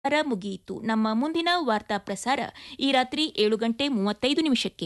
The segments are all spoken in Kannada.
ಪ್ರಸಾರ ಮುಗಿಯಿತು ನಮ್ಮ ಮುಂದಿನ ವಾರ್ತಾ ಪ್ರಸಾರ ಈ ರಾತ್ರಿ ಏಳು ಗಂಟೆ ಮೂವತ್ತೈದು ನಿಮಿಷಕ್ಕೆ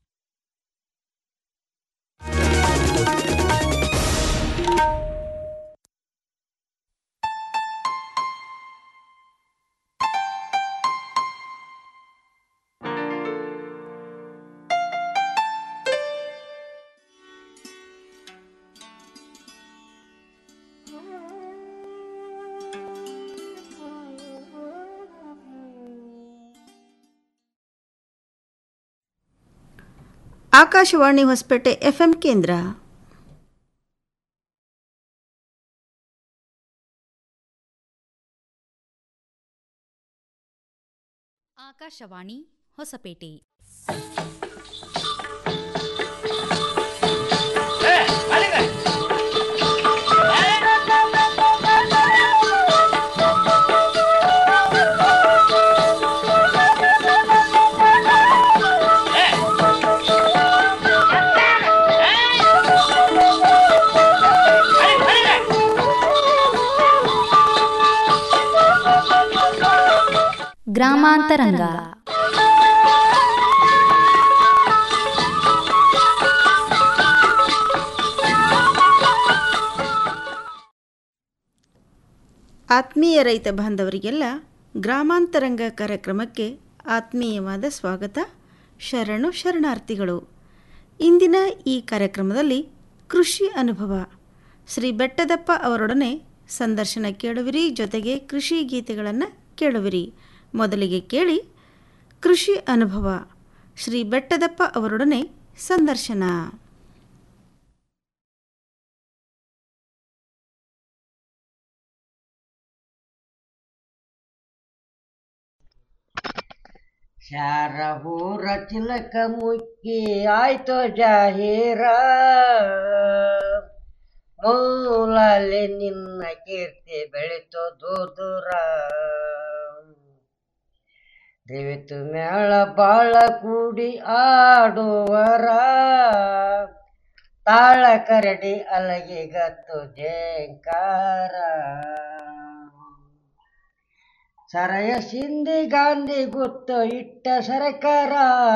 ಆಕಾಶವಾಣಿ ಹೊಸಪೇಟೆ ಎಫ್ಎಂ ಕೇಂದ್ರ ಆಕಾಶವಾಣಿ ಹೊಸಪೇಟೆ ಗ್ರಾಮಾಂತರಂಗ ಆತ್ಮೀಯ ರೈತ ಬಾಂಧವರಿಗೆಲ್ಲ ಗ್ರಾಮಾಂತರಂಗ ಕಾರ್ಯಕ್ರಮಕ್ಕೆ ಆತ್ಮೀಯವಾದ ಸ್ವಾಗತ ಶರಣು ಶರಣಾರ್ಥಿಗಳು ಇಂದಿನ ಈ ಕಾರ್ಯಕ್ರಮದಲ್ಲಿ ಕೃಷಿ ಅನುಭವ ಶ್ರೀ ಬೆಟ್ಟದಪ್ಪ ಅವರೊಡನೆ ಸಂದರ್ಶನ ಕೇಳುವಿರಿ ಜೊತೆಗೆ ಕೃಷಿ ಗೀತೆಗಳನ್ನು ಕೇಳುವಿರಿ ಮೊದಲಿಗೆ ಕೇಳಿ ಕೃಷಿ ಅನುಭವ ಶ್ರೀ ಬೆಟ್ಟದಪ್ಪ ಅವರೊಡನೆ ಸಂದರ್ಶನ ಶಾರಹೂರ ಚಿಲಕ ಮುಕ್ಕಿ ಆಯ್ತು ಜಾಹೀರ ಮೂಲಲ್ಲಿ ನಿನ್ನ ಕೀರ್ತಿ ಬೆಳಿತು ದೂರ ದೇವಿತು ಮೇಳ ಬಾಳ ಕೂಡಿ ಆಡುವರ ತಾಳ ಕರಡಿ ಅಲಗಿ ಗತ್ತು ಜೇಂಕಾರ ಸರಯ ಸಿಂಧಿ ಗಾಂಧಿ ಗುತ್ತು ಇಟ್ಟ ಸರಕಾರ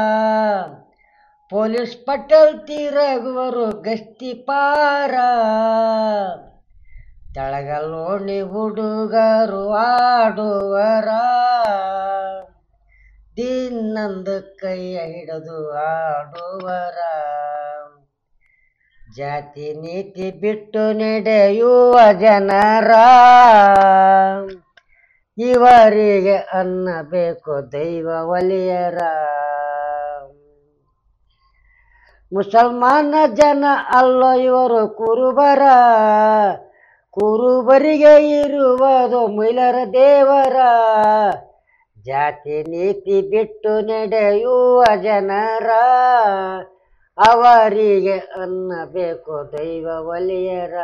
ಪೊಲೀಸ್ ಪಟೇಲ್ ತಿರುಗುವರು ಗಸ್ತಿ ಪಾರ ತೆಳಗಲ್ಲೋಣಿ ಹುಡುಗರು ಆಡುವರ ದಿನ್ನೊಂದು ಕೈಯ ಹಿಡಿದು ಆಡುವರ ಜಾತಿ ನೀತಿ ಬಿಟ್ಟು ನಡೆಯುವ ಜನರ ಇವರಿಗೆ ಅನ್ನಬೇಕು ದೈವ ಒಲಿಯರ ಮುಸಲ್ಮಾನ ಜನ ಅಲ್ಲೋ ಇವರು ಕುರುಬರ ಕುರುಬರಿಗೆ ಇರುವುದು ಮೈಲರ ದೇವರ ಜಾತಿ ನೀತಿ ಬಿಟ್ಟು ನಡೆಯುವ ಜನರ ಅವರಿಗೆ ಅನ್ನಬೇಕು ದೈವ ಒಲಿಯರ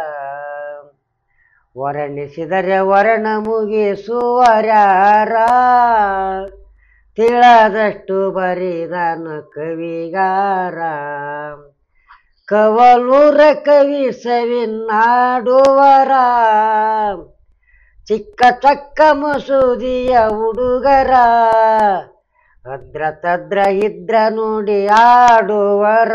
ವರ್ಣಿಸಿದರೆ ವರ್ಣ ಮುಗಿಸುವರ್ಯಾರ ತಿಳದಷ್ಟು ಬರಿದನು ಕವಿಗಾರ ಕವಲೂರ ಕವಿ ಸವಿನಾಡುವರ ಚಿಕ್ಕ ಚಕ್ಕ ಮಸೂದಿಯ ಹುಡುಗರ ಅದ್ರ ತದ್ರ ಇದ್ರ ನುಡಿ ಆಡುವರ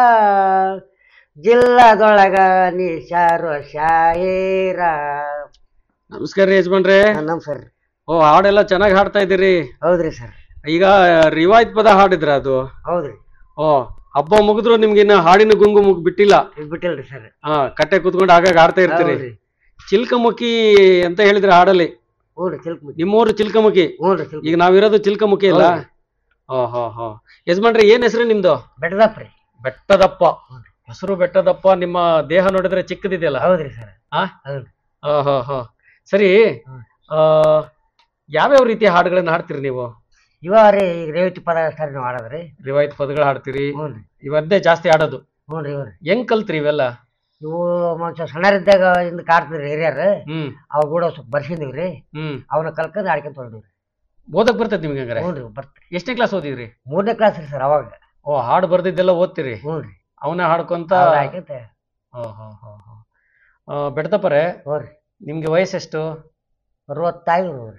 ಜಿಲ್ಲದೊಳಗ ನಿಶಾರು ಶಾಯೀರ ನಮಸ್ಕಾರ ರೀ ಯಜಮಾನ್ರೆ ನಮಸ್ಕಾರ ಓ ಹಾಡೆಲ್ಲ ಚೆನ್ನಾಗಿ ಹಾಡ್ತಾ ಇದ್ದೀರಿ ಹೌದ್ರಿ ಸರ್ ಈಗ ರಿವಾಯ್ತ್ ಪದ ಹಾಡಿದ್ರ ಅದು ಹೌದ್ರಿ ಓ ಹಬ್ಬ ಮುಗಿದ್ರು ನಿಮ್ಗೆ ಇನ್ನ ಹಾಡಿನ ಗುಂಗು ಮುಗ್ ಬಿಟ್ಟಿಲ್ಲ ಇದ್ ಬಿಟ್ಟಿಲ್ರಿ ಸರ್ ಹಾ ಕಟ್ಟೆ ಕುತ್ಕೊಂಡು ಆಗಾಗ ಹಾಡ್ತಾ ಇರ್ತೀರಿ ಹೌದ್ರಿ ಚಿಲ್ಕಮುಖಿ ಅಂತ ಹೇಳಿದ್ರೆ ಹಾಡಲ್ಲಿ ಹ್ಞೂರಿ ಚಿಲ್ಕಮುಖಿ ನಿಮ್ಮೂರು ಚಿಲ್ಕಮುಖಿ ಹ್ಞೂರಿ ಚಿಲ್ಕ ಈಗ ನಾವಿರೋದು ಚಿಲ್ಕಮುಖಿ ಅಲ್ಲ ಹೌದ್ರಿ. ಓ ಹೋ ಹೋ ಯಜಮಾನ್ರೆ ಏನ್ ಹೆಸರು ನಿಮ್ದು ಬೆಟ್ಟದಪ್ರಿ ಬೆಟ್ಟದಪ್ಪ ಹೌದ್ರಿ. ಹೆಸರು ಬೆಟ್ಟದಪ್ಪ ನಿಮ್ಮ ದೇಹ ನೋಡಿದ್ರೆ ಚಿಕ್ಕದಿದೆಯಲ್ಲ ಹೌದ್ರಿ ಸರ್ ಆ? ಹೌದ್ರಿ ಆ, ಹೋ ಹೋ ಸರಿ ಹ್ಮ್. ಆ ಯಾವ್ಯಾವ ರೀತಿಯ ಹಾಡುಗಳನ್ನ ಹಾಡ್ತೀರಿ ನೀವು ಇವ ರೀ ಈಗ ರೇವತಿ ಪದ ಸರ್ ನೀವು ಆಡೋದ್ರಿ ರಿವಾಯ್ತ್ ಪದಗಳು ಹಾಡ್ತೀರಿ ಹ್ಞೂನ್ರಿ ಇವದ್ದೇ ಜಾಸ್ತಿ ಆಡೋದು ಹ್ಞೂನ್ರಿ ಇವ್ರಿ ಹೆಂಗ್ ಕಲ್ತ್ರಿ ಇವೆಲ್ಲ ಇವು ಮನುಷ್ಯ ಸಣ್ಣರಿದ್ದಾಗ ಇಂದ ಕಾಡ್ತಿದ್ರಿ ಹಿರಿಯರ್ ಹ್ಮ್ ಅವ ಕೂಡ ಸ್ವಲ್ಪ ಬರ್ಸಿದ್ವಿ ಹ್ಮ್ ಅವನ್ನ ಕಲ್ಕಂದ್ ಆಡ್ಕೊಂತ ಹೊರಡಿವ್ರಿ ಓದಕ್ ಬರ್ತೈತಿ ನಿಮ್ಗೆ ಹಂಗಾರೆ ಹ್ಞೂನ್ರಿ ಬರ್ತ್ರಿ ಎಷ್ಟನೇ ಕ್ಲಾಸ್ ಓದಿದ್ರಿ ಮೂರನೇ ಕ್ಲಾಸ್ ರೀ ಸರ್ ಅವಾಗ ಓ ಹಾಡು ಬರ್ದಿದ್ದೆಲ್ಲ ಓದ್ತೀರಿ ಹ್ಞೂನ್ರಿ ಅವನೇ ಹಾಡ್ಕೊಂತ ಅವ್ರ್ ಆಡ್ಕೊಂತ ಓ, ಹೋ, ಹೋ, ಹೋ. ಆ, ಬೆಡ್ತಪ್ಪರೆ ಹೋರಿ ನಿಮ್ಗೆ ವಯಸ್ಸೆಷ್ಟು ಅರವತ್ತಾಯ್ತು ನೋಡ್ರಿ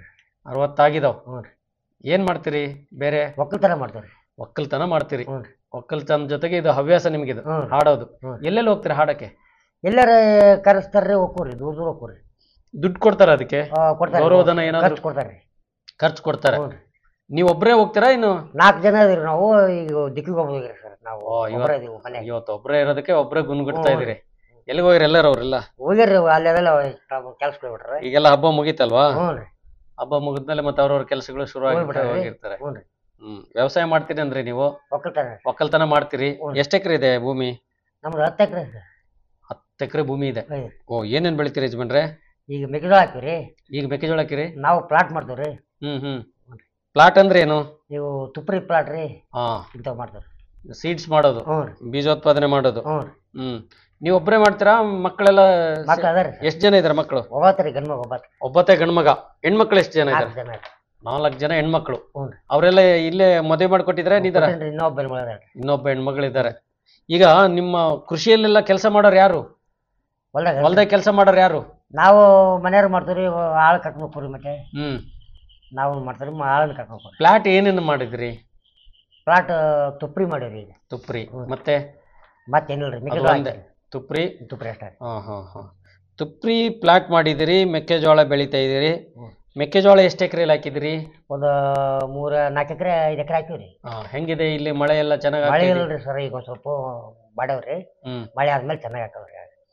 ಅರವತ್ತಾಗಿದಾವ್ ಹ್ಞೂ ರೀ ಏನ್ ಮಾಡ್ತೀರಿ ಬೇರೆ ಒಕ್ಕಲ್ತನ ಮಾಡ್ತೀವಿ ಒಕ್ಕಲ್ತನ ಮಾಡ್ತೀರಿ ಹ್ಞೂ ರೀ ಒಕ್ಕಲ್ತನ ಜೊತೆಗೆ ಇದು ಹವ್ಯಾಸ ನಿಮ್ಗಿದು ಹ್ಞೂ ಹಾಡೋದು ಹ್ಞೂ. ಎಲ್ಲೆಲ್ಲಿ ಹೋಗ್ತೀರಿ ಹಾಡಕ್ಕೆ ಎಲ್ಲಾರ ಕರೆಸ್ತಾರ್ರಿ ಹೋಗ್ಕೋರಿ ದೂರ ದೂರ ಹೋಗ್ಕೋರಿ ದುಡ್ಡು ಕೊಡ್ತಾರ ಅದಕ್ಕೆ ಕೊಡ್ತಾರೆ ಗೌರವಧನ ಏನಾದ್ರು ಖರ್ಚು ಕೊಡ್ತಾರೆ ಖರ್ಚು ಕೊಡ್ತಾರೆ ಹ್ಞೂ ರೀ ನೀವ್ ಒಬ್ರೇ ಹೋಗ್ತೀರಾ ಇನ್ನು ನಾಲ್ಕು ಜನ ಇದೀವಿ ನಾವು ಈಗ ದಿಕ್ಕಿಗೆ ಹೋಗ್ಬೋದ್ರಿ ಸರ್ ನಾವು ಓ, ಇವತ್ತು- ಒಬ್ಬರೇ ಇದೀವಿ ಮನೆ ಇವತ್ತು ಒಬ್ರೇ ಇರೋದಕ್ಕೆ ಒಬ್ರೇ ಗುನ್ಗುಡ್ತಾ ಹ್ಞೂ. ಇದೀರಿ ಎಲ್ಲಿಗೆ ಹೋಗಿರಿ ಎಲ್ಲರೂ ಅವ್ರೆಲ್ಲ ಹೋಗ್ಯಾರ್ರಿ ಅಲ್ಲೆಲ್ಲ ಕೆಲ್ಸ ಹೋಗ್ಬಿಟ್ರೆ ಈಗೆಲ್ಲ ಹಬ್ಬ ಮುಗೀತಲ್ವಾ ಹ್ಞೂ ರೀ ಹಬ್ಬ ಮುಗಿದ್ಮೇಲೆ ಮತ್ತೆ ಅವ್ರವ್ರ ಕೆಲಸಗಳು ಶುರು ಆಗಿರ್ತಾರೆ ಹೋಗ್ಬಿಟ್ಟಾರೆ. ಹೋಗಿರ್ತಾರೆ ಹ್ಞೂ ರೀ ಹ್ಮ್ ವ್ಯವಸಾಯ ಮಾಡ್ತೀರಿ ಅಂದ್ರೆ ನೀವು ಒಕ್ಕಲ್ತನ ಒಕ್ಕಲ್ತನ ಮಾಡ್ತೀರಿ ಹ್ಞೂ. ಎಷ್ಟ್ ಎಕರೆ ಇದೆ ಭೂಮಿ ನಮ್ದು ಹತ್ತು ಎಕರೆ ಸರ್ ಹತ್ತು ಎಕರೆ ಭೂಮಿ ಇದೆ ಐದು. ಓ ಏನೇನ್ ಬೆಳಿತೀರಿ ಯಜಮಾನ್ರೆ ಈಗ ಮೆಕ್ಕೆಜೋಳ ಹಾಕಿವ್ರಿ ಈಗ ಮೆಕ್ಕೆಜೋಳ ಹಾಕಿರಿ ನಾವು ಪ್ಲಾಟ್ ಮಾಡ್ತೀವ್ರಿ ಹ್ಮ್ ಹ್ಮ್ ಪ್ಲಾಟ್ ಅಂದ್ರೆ ಏನು ನೀವು ತುಪ್ರಿ ಪ್ಲಾಟ್ ರೀ ಹಾ ಇಂಥವು ಮಾಡ್ತೀವ್ರಿ ಸೀಡ್ಸ್ ಮಾಡೋದು ಹ್ಞೂ ರೀ ಬೀಜೋತ್ಪಾದನೆ ಮಾಡೋದು ಹ್ಞೂ ರೀ ಹ್ಮ್ ನೀವು ಒಬ್ಬರೇ ಮಾಡ್ತೀರಾ ಮಕ್ಕಳೆಲ್ಲ ಮಕ್ಳು ಅದಾರಿ ಎಷ್ಟ್ ಜನ ಇದಾರೆ ಮಕ್ಕಳು ಒಬ್ಬತ್ರಿ ಗಂಡ ಮಗ ಒಬ್ಬತ್ತು ಒಬ್ಬತ್ತೆ ಗಂಡ್ಮಗ ಹೆಣ್ಮಕ್ಳು ಎಷ್ಟು ಜನ ಇದಾರೆ ನಾಲ್ಕು ಜನ ರೀ ನಾಲ್ಕು ಜನ ಹೆಣ್ಮಕ್ಳು ಹ್ಞೂ ರೀ ಅವರೆಲ್ಲ ಇಲ್ಲೇ ಮದುವೆ ಮಾಡ್ಕೊಟ್ಟಿದ್ರೆ ನೀದಾರ ಕೊಟ್ಟೇನ್ರಿ, ಇನ್ನೊಬ್ಬ ಹೆಣ್ಮಗ ಅದಾರಿ ಇನ್ನೊಬ್ಬ ಹೆಣ್ಮಗಳಿದ್ದಾರೆ ಈಗ ನಿಮ್ಮ ಕೃಷಿಯಲ್ಲೆಲ್ಲ ಕೆಲಸ ಮಾಡೋರು ಯಾರು ಹೊಲ್ದಾಗ ಹೊಲ್ದಾಗ ಕೆಲಸ ಮಾಡೋರು ಯಾರು ನಾವು ಮನೆಯವ್ರು ಮಾಡ್ತೀವ್ರಿ ಆಳು ಕರ್ಕೊಂಡು ಹೋಗ್ರಿ ಮತ್ತೆ ಹ್ಮ್ ನಾವು ಮಾಡ್ತೀವಿ ಆಳನ್ನ ಕರ್ಕೊಂಡು ಹೋಗ್ರಿ ಪ್ಲಾಟ್ ಏನೇನು ಮಾಡಿದ್ರಿ ಪ್ಲಾಟ್ ತುಪ್ರಿ ಮಾಡೀವ್ರಿ ಈಗ ತುಪ್ರಿ ಹ್ಮ್. ಮತ್ತೆ ಮತ್ತೇನಿಲ್ರಿ ಅದು ಮೆಕ್ಕೆಜೋಳ ಒಂದೇ ತುಪ್ರಿ ಹಾಕಿವ್ರಿ. ತುಪ್ರಿ ಅಷ್ಟೇ ಹಾ ಹಾ ಹಾ ತುಪ್ರಿ ಪ್ಲಾಟ್ ಮಾಡಿದಿರಿ ಮೆಕ್ಕೆಜೋಳ ಬೆಳಿತಾ ಇದೀರಿ ಹ್ಮ್. ಮೆಕ್ಕೆಜೋಳ ಎಷ್ಟು ಎಕರೆಲಿ ಹಾಕಿದಿರಿ ಒಂದು ಮೂರ ನಾಲ್ಕು ಎಕರೆ ಐದು ಎಕರೆ ಹಾಕಿವ್ರಿ ಹಾ ಹೆಂಗಿದೆ ಇಲ್ಲಿ ಮಳೆ ಎಲ್ಲ ಚೆನ್ನಾಗಿ ಮಳೆ ಆಗ್ತಿದೆ ಇಲ್ರಿ ಸರ್ ಈಗ ಒಂದ್ ಸ್ವಲ್ಪ ಮಾಡವ್ರಿ ಹ್ಮ್ ಮಳೆ ಆದ್ಮೇಲೆ ಚೆನ್ನಾಗಿ ಹಾಕವ್ರಿ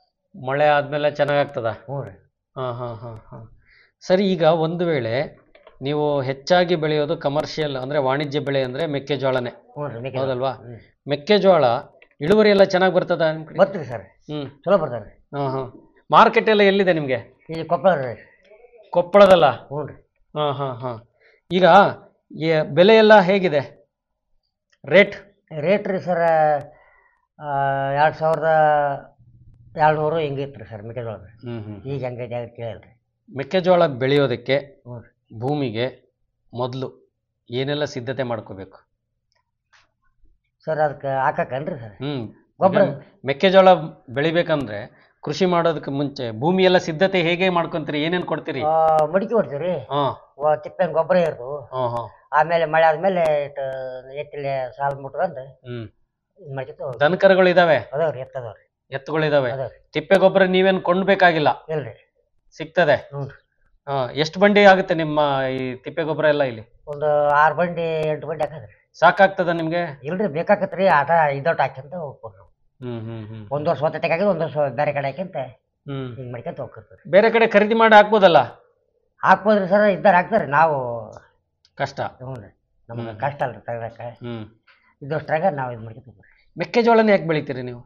ಮಳೆ ಆದ್ಮೇಲೆ ಚೆನ್ನಾಗ್ ಆಗ್ತದ ಹ್ಞೂ ರೀ ಹಾ ಹಾ ಹಾ ಹಾ ಸರಿ ಈಗ ಒಂದು ವೇಳೆ ನೀವು ಹೆಚ್ಚಾಗಿ ಬೆಳೆಯೋದು ಕಮರ್ಷಿಯಲ್ ಅಂದ್ರೆ ವಾಣಿಜ್ಯ ಬೆಳೆ ಅಂದ್ರೆ ಮೆಕ್ಕೆಜೋಳನೇ ಹ್ಞೂ ರೀ ಮೆಕ್ಕೆಜೋಳ ಹೌದಲ್ವಾ ಹ್ಮ್. ಮೆಕ್ಕೆಜೋಳ ಇಳುವರಿ ಎಲ್ಲ ಚೆನ್ನಾಗಿ ಬರ್ತದ ನಿಮ್ ಕಡೆ ಬರ್ತೀರಿ ಸರ್ ಹ್ಮ್ ಚಲೋ ಬರ್ತಾರೆ ಹಾ ಹಾ ಮಾರ್ಕೆಟ್ ಎಲ್ಲ ಎಲ್ಲಿದೆ ನಿಮ್ಗೆ ಇಲ್ಲಿ ಕೊಪ್ಪಳ ರೀ ಕೊಪ್ಪಳದಲ್ಲ ಹ್ಞೂ ರೀ ಹಾ ಹಾ ಹಾ ಈಗ ಈ ಬೆಲೆ ಎಲ್ಲ ಹೇಗಿದೆ ರೇಟ್ ರೇಟ್ ರೀ ಸರ್ ಎರಡು ಸಾವಿರದ ಏಳ್ನೂರು ಹಿಂಗಿತ್ತು ರೀ ಸರ್ ಮೆಕ್ಕೆಜೋಳ ಹ್ಮ್ ಹ್ಮ್ ಈಗ ಹೆಂಗೈತೆ ಅಂತ ಕೇಳಿಲ್ರಿ ಮೆಕ್ಕೆಜೋಳ ಬೆಳೆಯೋದಕ್ಕೆ ಹ್ಞೂ ರೀ ಭೂಮಿಗೆ ಮೊದಲು ಏನೆಲ್ಲ ಸಿದ್ಧತೆ ಮಾಡ್ಕೋಬೇಕು ಸರ್ ಅದಕ್ಕೆ ಹಾಕಕ್ಕನ್ರಿ ಸರ್ ಹ್ಮ್ ಗೊಬ್ಬರ ಈಗ ಮೆಕ್ಕೆಜೋಳ ಬೆಳಿಬೇಕಂದ್ರೆ ಕೃಷಿ ಮಾಡೋದಕ್ಕೆ ಮುಂಚೆ ಭೂಮಿ ಎಲ್ಲ ಸಿದ್ಧತೆ ಹೇಗೆ ಮಾಡ್ಕೊಂತೀರಿ ಏನೇನ್ ಕೊಡ್ತೀರಿ ಮಡಿಕೆ ಹೊಡ್ತೀವಿ ರೀ ಹಾ ತಿಪ್ಪೆ ಗೊಬ್ಬರ ಇರ್ತವು ಹಾ ಹಾ ಆಮೇಲೆ ಮಳೆ ಆದ್ಮೇಲೆ ಇಟ್ಟು ಎತ್ತಿಲೆ ಸಾಲು ಮುಟ್ಕೊಂಡು ಹ್ಮ್ ಇದು ಮಾಡ್ಕೊತ ದನಕರುಗಳು ಇದಾವೆ ಅದಾವ್ರಿ ಎತ್ತದವ್ರಿ ಎತ್ತುಗಳಿದಾವೆ ಅದಾವ್ರಿ ತಿಪ್ಪೆ ಗೊಬ್ಬರ ನೀವೇನ್ ಕೊಂಡ್ಬೇಕಾಗಿಲ್ಲ ಇಲ್ರಿ ಸಿಗ್ತದೆ ಹ್ಞೂ ರೀ ಹಾ ಎಷ್ಟು ಬಂಡಿ ಆಗುತ್ತೆ ನಿಮ್ಮ ಈ ತಿಪ್ಪೆ ಗೊಬ್ಬರ ಎಲ್ಲ ಇಲ್ಲಿ ಒಂದು ಆರು ಬಂಡಿ ಎಂಟು ಬಂಡಿ ಹಾಕದ್ರಿ ಸಾಕಾಗ್ತದ ನಿಮ್ಗೆ ಇಲ್ರಿ ಬೇಕಾಕತ್ರಿ ಆಟ ಇದೊಟ್ಟು ಹಾಕ್ಯಂತ ಹೋಗ್ಬೋದು ನಾವು ಹ್ಮ್ ಹ್ಮ್ ಹ್ಮ್ ಒಂದು ವರ್ಷ ಹೊತ್ತೆ ಹಾಕಿ ಒಂದು ವರ್ಷ ಬೇರೆ ಕಡೆ ಹಾಕ್ಯಂತ ಹ್ಮ್ ಹಿಂಗೆ ಮಾಡ್ಕೊಂತ ಹೋಗ್ತಿರ್ತೀವಿ ಬೇರೆ ಕಡೆ ಖರೀದಿ ಮಾಡಿ ಹಾಕ್ಬೋದಲ್ಲ ಹಾಕ್ಬೋದ್ರಿ ಸರ್ ಇದ್ದಾರೆ ಹಾಕ್ತಾರೆ ನಾವು ಕಷ್ಟ ಹ್ಞೂ ರೀ ನಮ್ಗೆ ಹ್ಮ್. ಕಷ್ಟ ಅಲ್ರಿ ತೆಗ್ದಕ್ಕೆ ಹ್ಮ್ ಇದಷ್ಟ್ರಾಗ ನಾವು ಇದು ಮಾಡ್ಕೊತ ಹೋಗ್ರಿ ಮೆಕ್ಕೆಜೋಳನ ಯಾಕೆ ಬೆಳಿತೀರಿ ನೀವು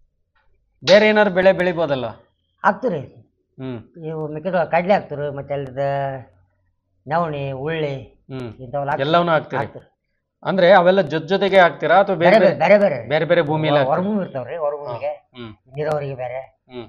ಬೇರೆ ಏನಾದ್ರು ಬೆಳೆ ಬೆಳಿಬೋದಲ್ಲ ಹಾಕ್ತೀವಿ ರೀ ಹ್ಮ್ ಇವು ಮೆಕ್ಕೆಜೋಳ ಕಡ್ಲೆ ಹಾಕ್ತೀರಿ ಮತ್ತೆ ಅಲ್ಲಿದ ನವಣಿ ಉಳ್ಳಿ ಹ್ಮ್ ಇಂಥವೆಲ್ಲ ಎಲ್ಲವನ್ನೂ ಹಾಕ್ತೀರಿ ಹಾಕ್ತೀರಿ ಅಂದ್ರೆ ಅವೆಲ್ಲ ಜೊತೆ ಜೊತೆಗೆ ಹಾಕ್ತೀರಾ ಅಥವಾ ಬೇರೆ ಬೇರೆ ಬೇರೆ ಬೇರೆ ಬೇರೆ ಬೇರೆ ಬೇರೆ ಬೇರೆ ಭೂಮಿಯಲ್ಲಿ ಹಾಕ್ತೀರಾ? ಹೊರಭೂಮಿ ಇರ್ತಾವ್ರಿ ಹೊರಭೂಮಿಗೆ ಹ್ಮ್ ನೀರಾವರಿಗೆ ಬೇರೆ ಹ್ಮ್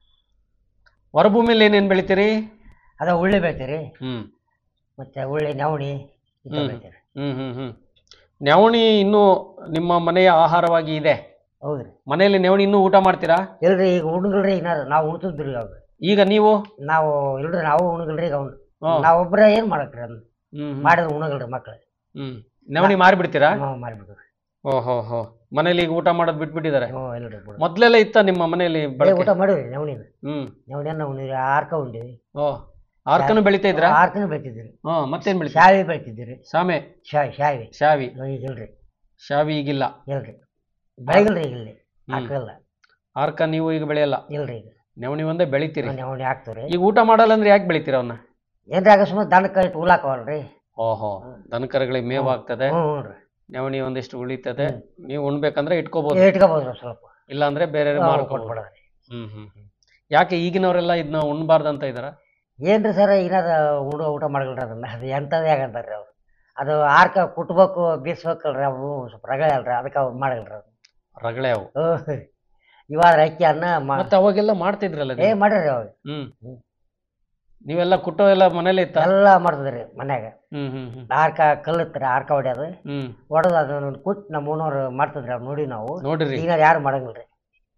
ಹೊರಭೂಮಿಯಲ್ಲಿ ಏನೇನ್ ಬೆಳಿತೀರಿ ಅದ ಉಳ್ಳಿ ಬೆಳಿತೀರಿ ಹ್ಮ್ ಮತ್ತೆ ಉಳ್ಳಿ ನವಣಿ ಇಂಥವು ಹ್ಮ್. ಬೆಳಿತೀರಿ ಹ್ಮ್ ಹ್ಮ್ ಹ್ಮ್ ನವಣಿ ಇನ್ನೂ ನಿಮ್ಮ ಮನೆಯ ಆಹಾರವಾಗಿ ಇದೆ ಹೌದ್ರಿ ಮನೆಯಲ್ಲಿ ನವಣಿ ಇನ್ನೂ ಊಟ ಮಾಡ್ತೀರಾ ಇಲ್ರಿ ಈಗ ಉಣ್ಗಲ್ರಿ ಏನಾರು ನಾವು ಉಣ್ತಿದ್ರಿ ಅವಾಗ ಈಗ ನೀವು ನಾವು ಇಲ್ರಿ ನಾವು ಉಣ್ಗಲ್ರಿ ಈಗ ಅವ್ನು ಹ್ಮ್. ನಾವು ಒಬ್ರ ಏನ್ ಮಾಡಕ್ರಿ ಅದನ್ನ ಹ್ಮ್ ಹ್ಮ್. ಮಾಡಿದ್ರೆ ಉಣಗಲ್ರಿ ಮಕ್ಳು ಹ್ಮ್ ನವಣಿ ಮಾರಿಬಿಡ್ತೀರಾ ನಾವು ಮಾಡಿಬಿಡ್ರಿ ಓಹೋ ಹೋ ಮನೇಲಿ ಈಗ ಊಟ ಮಾಡೋದು ಬಿಟ್ಬಿಟ್ಟಿದ್ದಾರೆ ಹ್ಞೂ ಇಲ್ರಿ ಬಿಡು ಮೊದ್ಲೆಲ್ಲ ಇತ್ತ ನಿಮ್ಮ ಮನೆಯಲ್ಲಿ ಏ, ಬಳಕೆ ಊಟ ಮಾಡಿವ್ರಿ ನವಣಿನ ಹ್ಮ್ ನವಣಿಯನ್ನ ಉಣ್ಣಿರಿ ಆರ್ಕ ಉಂಡಿವಿ ಓ ಆರ್ಕನು ಬೆಳಿತಾ ಇದ್ರಾ ಆರ್ಕನ ಬೆಳಿತಿದ್ರಿ ಹಾ ಮತ್ತೇನ್ ಬೆಳಿತೀರಿ ಶಾವಿ ಬೆಳಿತಿದ್ರಿ ಸಾಮೆ ಶಾವಿ ಶಾವಿ ಶಾವಿ ಈಗ ಇಲ್ರಿ ಶಾವಿ ಈಗಿಲ್ಲ ಇಲ್ರಿ ಬೆಳಗಿಲ್ರಿ ಈಗ ಇಲ್ಲಿ ಹ್ಮ್. ಹಾಕಲ್ಲ ಆರ್ಕ ನೀವು ಈಗ ಬೆಳೆಯಲ್ಲ ಇಲ್ರಿ ಈಗ ನವಣಿ ಒಂದೇ ಬೆಳಿತೀರಿ ನವಣಿ ಹಾಕ್ತೀವ್ರಿ ಈಗ ಊಟ ಮಾಡಲ್ಲ ಅಂದ್ರೆ ಯಾಕೆ ಬೆಳಿತೀರ ಅವನ್ನ ಏನ್ರಿ ಆಗ ಸುಮ್ಮನೆ ದನಕ್ಕೆ ಇಟ್ಟು ಹುಲಾಕವಲ್ರಿ ಓಹೋ ದನಕರುಗಳಿಗೆ ಮೇವು ಆಗ್ತದೆ ಹ್ಞೂ ಹ್ಞೂ ರೀ ನವಣಿ ಒಂದಿಷ್ಟು ಉಳಿತದೆ ಹ್ಮ್. ನೀವು ಉಣ್ಬೇಕಂದ್ರೆ ಇಟ್ಕೋಬಹುದು ಇಟ್ಕೋಬೋದು ಸ್ವಲ್ಪ ಇಲ್ಲ ಅಂದ್ರೆ ಬೇರೆ ಮಾರ್ಕೋಬಹುದು ಕೊಟ್ಬಿಡೋದ್ರಿ ಹ್ಮ್ ಹ್ಮ್ ಹ್ಮ್. ಯಾಕೆ ಈಗಿನವರೆಲ್ಲ ಇದನ್ನ ಉಣ್ಬಾರ್ದು ಅಂತ ಇದಾರ ಏನ್ರಿ ಸರ್ ಏನಾರ ಊಟ ಊಟ ಮಾಡಲ್ರಿ ಅದನ್ನ ಅದು ಎಂಥದ್ದು ಯಾಕಂತಾರ್ರಿ ಅವ್ರು ಅದು ಆರ್ಕ ಕುಟ್ಬೇಕು ಬೀಸ್ಬೇಕಲ್ರಿ ಅವು ಸ್ವಲ್ಪ ರಗಳೆ ಅಲ್ರಿ ಅದಕ್ಕೆ ಅವ್ರು ಮಾಡಲ್ರಿ ಅದು ರಗಳೆ ಅವು ಹ್ಞೂ ಇವಾಗ ಅಕ್ಕಿ ಅನ್ನ ಮಾ- ಮತ್ತೆ ಅವಾಗೆಲ್ಲ ಮಾಡ್ತಿದ್ರಲ್ಲ ಏ ನೀವು? ಮಾಡ್ರಿ ಅವಾಗ ಹ್ಮ್ ಹ್ಮ್. ನೀವೆಲ್ಲ ಕುಟ್ಟೋ ಎಲ್ಲ ಮನೇಲಿ ಇತ್ತ ಎಲ್ಲ ಮಾಡ್ತಿದ್ರಿ ಮನ್ಯಾಗ ಹ್ಮ್ ಹ್ಮ್ ಹ್ಮ್ ಆರ್ಕ ಕಲ್ಲತ್ರಿ ಆರ್ಕ ಹೊಡ್ಯೋದು ಹ್ಮ್ ಹೊಡೆದು ಅದನ್ನ ಕುಟ್ ನಮ್ಮ ಊನವ್ರು ಮಾಡ್ತಿದ್ರಿ ಅವ್ರು ನೋಡಿ ನಾವು ನೋಡಿರಿ ಈಗ ಯಾರು ಮಾಡಂಗಿಲ್ರಿ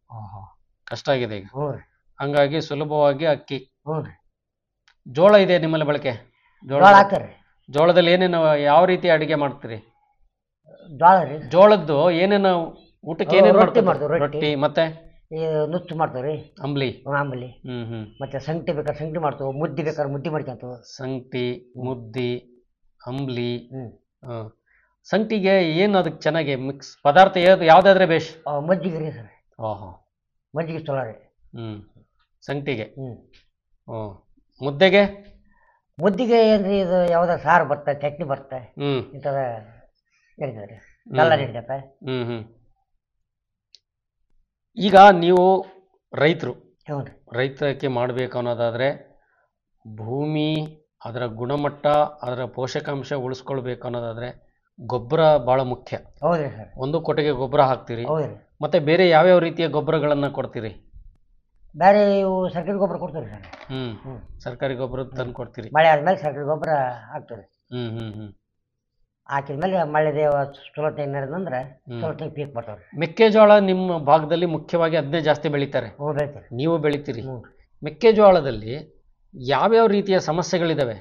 ಕಷ್ಟ ಆಗಿದೆ ಈಗ ಹ್ಞೂ ರೀ ಹಂಗಾಗಿ ಸುಲಭವಾಗಿ ಅಕ್ಕಿ ಹ್ಞೂ ರೀ ಜೋಳ ಇದೆ ನಿಮ್ಮಲ್ಲಿ ಬಳಕೆ ಜೋಳ ಜೋಳ ಹಾಕ್ತಾರೆ ಜೋಳದಲ್ಲಿ ಏನೇನು ಯಾವ ರೀತಿ ಅಡಿಗೆ ಮಾಡ್ತೀರಿ ಜೋಳ ರೀ ಜೋಳದ್ದು ಏನೇನು ಊಟಕ್ಕೆ ಆ, ಏನೇನು ರೊಟ್ಟಿ ಮಾಡ್ಕೊತೀರಿ? ಮಾಡ್ತೀವಿ, ರೊಟ್ಟಿ. ರೊಟ್ಟಿ ಮತ್ತೆ ಈ ನುಚ್ಚು ಮಾಡ್ತೀವಿ ರೀ ಅಂಬ್ಲಿ ಆಮೇಲೆ ಹ್ಮ್ ಹ್ಮ್ ಮತ್ತೆ ಸಂಗಟಿ ಬೇಕಾದ್ರೆ ಸಂಗಟಿ ಮಾಡ್ತೀವಿ ಮುದ್ದೆ ಬೇಕಾದ್ರೆ ಮುದ್ದೆ ಮಾಡ್ಕೊಂತೀವಿ ಸಂಗಟಿ ಮುದ್ದಿ ಅಂಬ್ಲಿ ಹ್ಮ್ ಆ. ಸಂಗಟಿಗೆ ಏನು ಅದಕ್ಕೆ ಚೆನ್ನಾಗಿ ಮಿಕ್ಸ್ ಪದಾರ್ಥ ಯಾವ್ದು ಯಾವುದಾದ್ರೆ ಬೇಷ್ ಆ, ಮಜ್ಜಿಗೆ ರೀ ಸರ್ ಓಹೋ ಮಜ್ಜಿಗೆ ಚಲೋ ರೀ ಹ್ಮ್ ಸಂಗಟಿಗೆ ಹ್ಞೂ ಹ್ಞೂ ಮುದ್ದೆಗೆ ಮುದ್ದಿಗೆ ಏನ್ರಿ ಇದು ಯಾವ್ದಾರ ಸಾರು ಬರುತ್ತೆ ಚಟ್ನಿ ಬರುತ್ತೆ ಹ್ಮ್ ಇಂಥದ ನಡೀತದೆ ರೀ ಬೆಲ್ಲ ನಡೀತೈತೆ ಹ್ಮ್ ಹ್ಮ್ ಈಗ ನೀವು ರೈತರು ಹ್ಞೂ ರೀ ರೈತಕ್ಕೆ ಮಾಡಬೇಕು ಅನ್ನೋದಾದರೆ ಭೂಮಿ ಅದರ ಗುಣಮಟ್ಟ ಅದರ ಪೋಷಕಾಂಶ ಉಳಿಸ್ಕೊಳ್ಬೇಕು ಅನ್ನೋದಾದರೆ ಗೊಬ್ಬರ ಭಾಳ ಮುಖ್ಯ ಹೌದ್ರಿ ಸರ್ ಒಂದು ಕೊಟ್ಟಿಗೆ ಗೊಬ್ಬರ ಹಾಕ್ತೀರಿ ಹೌದ್ರಿ ಮತ್ತು ಬೇರೆ ಯಾವ್ಯಾವ ರೀತಿಯ ಗೊಬ್ಬರಗಳನ್ನು ಕೊಡ್ತೀರಿ ಬೇರೆ ಇವು ಸರ್ಕಾರಿ ಗೊಬ್ಬರ ಕೊಡ್ತೀವಿ ಸರ್ ಹ್ಞೂ ಹ್ಞೂ ಸರ್ಕಾರಿ ಗೊಬ್ಬರ ತಂದು ಕೊಡ್ತೀರಿ ಮಳೆ ಆದ್ಮೇಲೆ ಸರ್ಕಾರಿ ಗೊಬ್ಬರ ಹಾಕ್ತೀವಿ ಹ್ಞೂ ಹ್ಞೂ ಹ್ಞೂ ಹಾಕಿದ್ಮೇಲೆ ಮಳೆ ದೇವ ಚಲೋ ಟೈಮ್ ನಡೆದಂದ್ರೆ ಹ್ಮ್. ಚಲೋ ಟೈಮ್ ಪೀಕ್ ಬರ್ತಾವೆ ರೀ ಮೆಕ್ಕೆಜೋಳ ನಿಮ್ಮ ಭಾಗದಲ್ಲಿ ಮುಖ್ಯವಾಗಿ ಅದನ್ನೇ ಜಾಸ್ತಿ ಬೆಳೀತಾರೆ ಹ್ಞೂ ಬೆಳಿತೀವಿ ನೀವು ಬೆಳಿತೀರಿ ಹ್ಞೂ ಮೆಕ್ಕೆಜೋಳದಲ್ಲಿ ಯಾವ್ಯಾವ ರೀತಿಯ ಸಮಸ್ಯೆಗಳಿದಾವೆ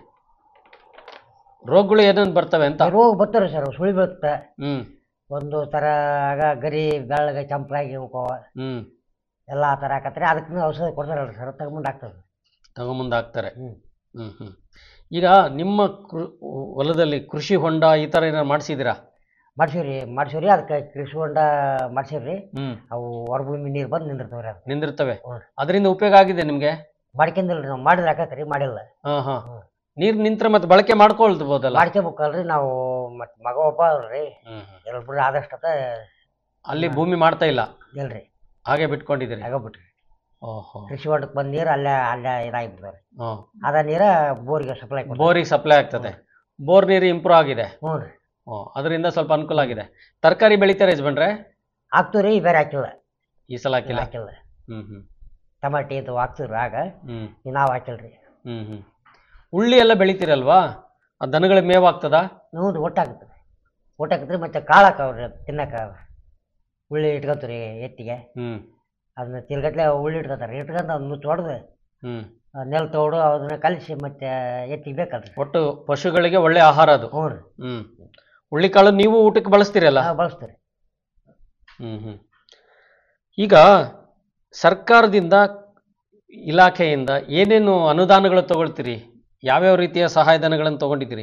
ರೋಗಗಳು ಏನೇನು ಬರ್ತವೆ ಅಂತ ರೋಗ ಬರ್ತಾರೆ ಸರ್ ಸುಳಿ ಬೀಳುತ್ತೆ ಹ್ಮ್ ಒಂದು ಥರ ಆಗ ಗರಿ ಬೆಳ್ಳಗೆ ಚಂಪಾಗಿ ಹೋಗವ ಹ್ಮ್ ಎಲ್ಲ ಆ ಥರ ಹಾಕತ್ತಾರೆ ಅದಕ್ಕೆ ಔಷಧ ಕೊಡ್ತಾರಲ್ಲ ಸರ್ ತಗೊಂಡು ಹಾಕ್ತದೆ ತಗೊಂಬಂದು ಹಾಕ್ತಾರೆ ಹ್ಞೂ ಹ್ಮ್ ಹ್ಮ್ ಈಗ ನಿಮ್ಮ ಕೃ ಹೊಲದಲ್ಲಿ ಕೃಷಿ ಹೊಂಡ ಈ ಥರ ಏನಾರು ಮಾಡಿಸಿದ್ದೀರಾ ಮಾಡ್ಸೀವ್ರಿ ಮಾಡ್ಸೀವ್ರಿ ಅದಕ್ಕೆ ಕೃಷಿ ಹೊಂಡ ಮಾಡ್ಸೀವ್ರಿ ಹ್ಮ್ ಅವು ಹೊರಭೂಮಿ ನೀರು ಬಂದು ನಿಂದಿರ್ತಾವ್ರಿ ಅದು ನಿಂದಿರ್ತವೆ ಹ್ಞೂ. ಅದರಿಂದ ಉಪಯೋಗ ಆಗಿದೆ ನಿಮಗೆ ಮಾಡ್ಕೊಂಡಿಲ್ರಿ ನಾವು ಮಾಡಿದ್ರೆ ಹಾಕತ್ರಿ ಮಾಡಿಲ್ಲ ಹಾಂ ಹಾಂ ಹ್ಮ್. ನೀರು ನಿಂತ್ರೆ ಮತ್ತೆ ಬಳಕೆ ಮಾಡ್ಕೊಳ್ಬೋದಲ್ಲ ಮಾಡ್ಕೋಬೇಕಲ್ರಿ ನಾವು ಮತ್ತೆ ಮಗ ಒಬ್ಬ ಅವ್ರಿ ಹ್ಮ್ ಹ್ಮ್. ಎಲ್ರು ಆದಷ್ಟತ ಅಲ್ಲಿ ಭೂಮಿ ಮಾಡ್ತಾ ಇಲ್ಲ ಇಲ್ರಿ ಹಾಗೆ ಬಿಟ್ಕೊಂಡಿದ್ದೀರಿ ಆಗೋಗ್ಬಿಟ್ರಿ ಓಹೋ ಕೃಷಿ ಹೊಂಡಕ್ಕೆ ಬಂದ ನೀರು ಅಲ್ಲೇ ಅಲ್ಲೇ ಇದಾಗಿಬಿಡ್ತಾವ್ರಿ ಹಾಂ ಅದ ನೀರ ಬೋರಿಗೆ ಸಪ್ಲೈ ಬೋರಿಗೆ ಸಪ್ಲೈ ಆಗ್ತದೆ ಬೋರ್ ನೀರು ಇಂಪ್ರೂವ್ ಆಗಿದೆ ಹ್ಞೂ ರೀ ಓ ಅದರಿಂದ ಸ್ವಲ್ಪ ಅನುಕೂಲ ಆಗಿದೆ ತರಕಾರಿ ಬೆಳಿತಾರೆ ಯಜಮಾನ್ರೆ ಹಾಕ್ತೀವ್ರಿ ಬೇರೆ ಹಾಕಿಲ್ಲ ಈ ಸಲ ಹಾಕಿಲ್ಲ ಹಾಕಿಲ್ಲ ಹ್ಮ್ ಹ್ಮ್ ಟಮಾಟಿ ಇದು ಹಾಕ್ತಿವ್ರಿ ಆಗ ಹ್ಮ್ ಈಗ ನಾವು ಹಾಕಿಲ್ರಿ ಹ್ಮ್ ಹ್ಮ್ ಉಳ್ಳಿ ಎಲ್ಲ ಬೆಳಿತೀರಲ್ವಾ ಆ ದನಗಳಿಗೆ ಮೇವು ಆಗ್ತದಾ ಹ್ಞೂ ರೀ ಒಟ್ಟಾಗ್ತದೆ ಒಟ್ಟಾಕತ್ರಿ ಮತ್ತೆ ಕಾಳು ಹಾಕವ್ರಿ ತಿನ್ನಕ ಉಳ್ಳಿ ಇಟ್ಕೊತೀವಿ ಎತ್ತಿಗೆ ಹ್ಮ್ ಅದನ್ನ ತಿರ್ಗಟ್ಲೆ ಉಳ್ಳಿ ಇಟ್ಕೊತಾರೆ ಇಟ್ಕೊಂಡು ಅದನ್ನ ನುಚ್ಚು ಹೊಡೆದು ಹ್ಮ್ ನೆಲ್ ತೋಡು ಅದನ್ನ ಕಲಿಸಿ ಮತ್ತೆ ಎತ್ತಿಗೆ ಬೇಕಲ್ರಿ ಒಟ್ಟು ಪಶುಗಳಿಗೆ ಒಳ್ಳೆ ಆಹಾರ ಅದು ಹ್ಞೂ ರೀ ಹ್ಮ್ ಹುಳ್ಳಿಕಾಳು ನೀವು ಊಟಕ್ಕೆ ಬಳಸ್ತೀರಲ್ಲ ನಾವು ಬಳಸ್ತೀವಿ ಹ್ಮ್ ಹ್ಮ್ ಈಗ ಸರ್ಕಾರದಿಂದ ಇಲಾಖೆಯಿಂದ ಏನೇನು ಅನುದಾನಗಳು ತಗೊಳ್ತೀರಿ ಯಾವ್ಯಾವ ರೀತಿಯ ಸಹಾಯಧನಗಳನ್ನು ತಗೊಂಡಿದ್ದೀರಿ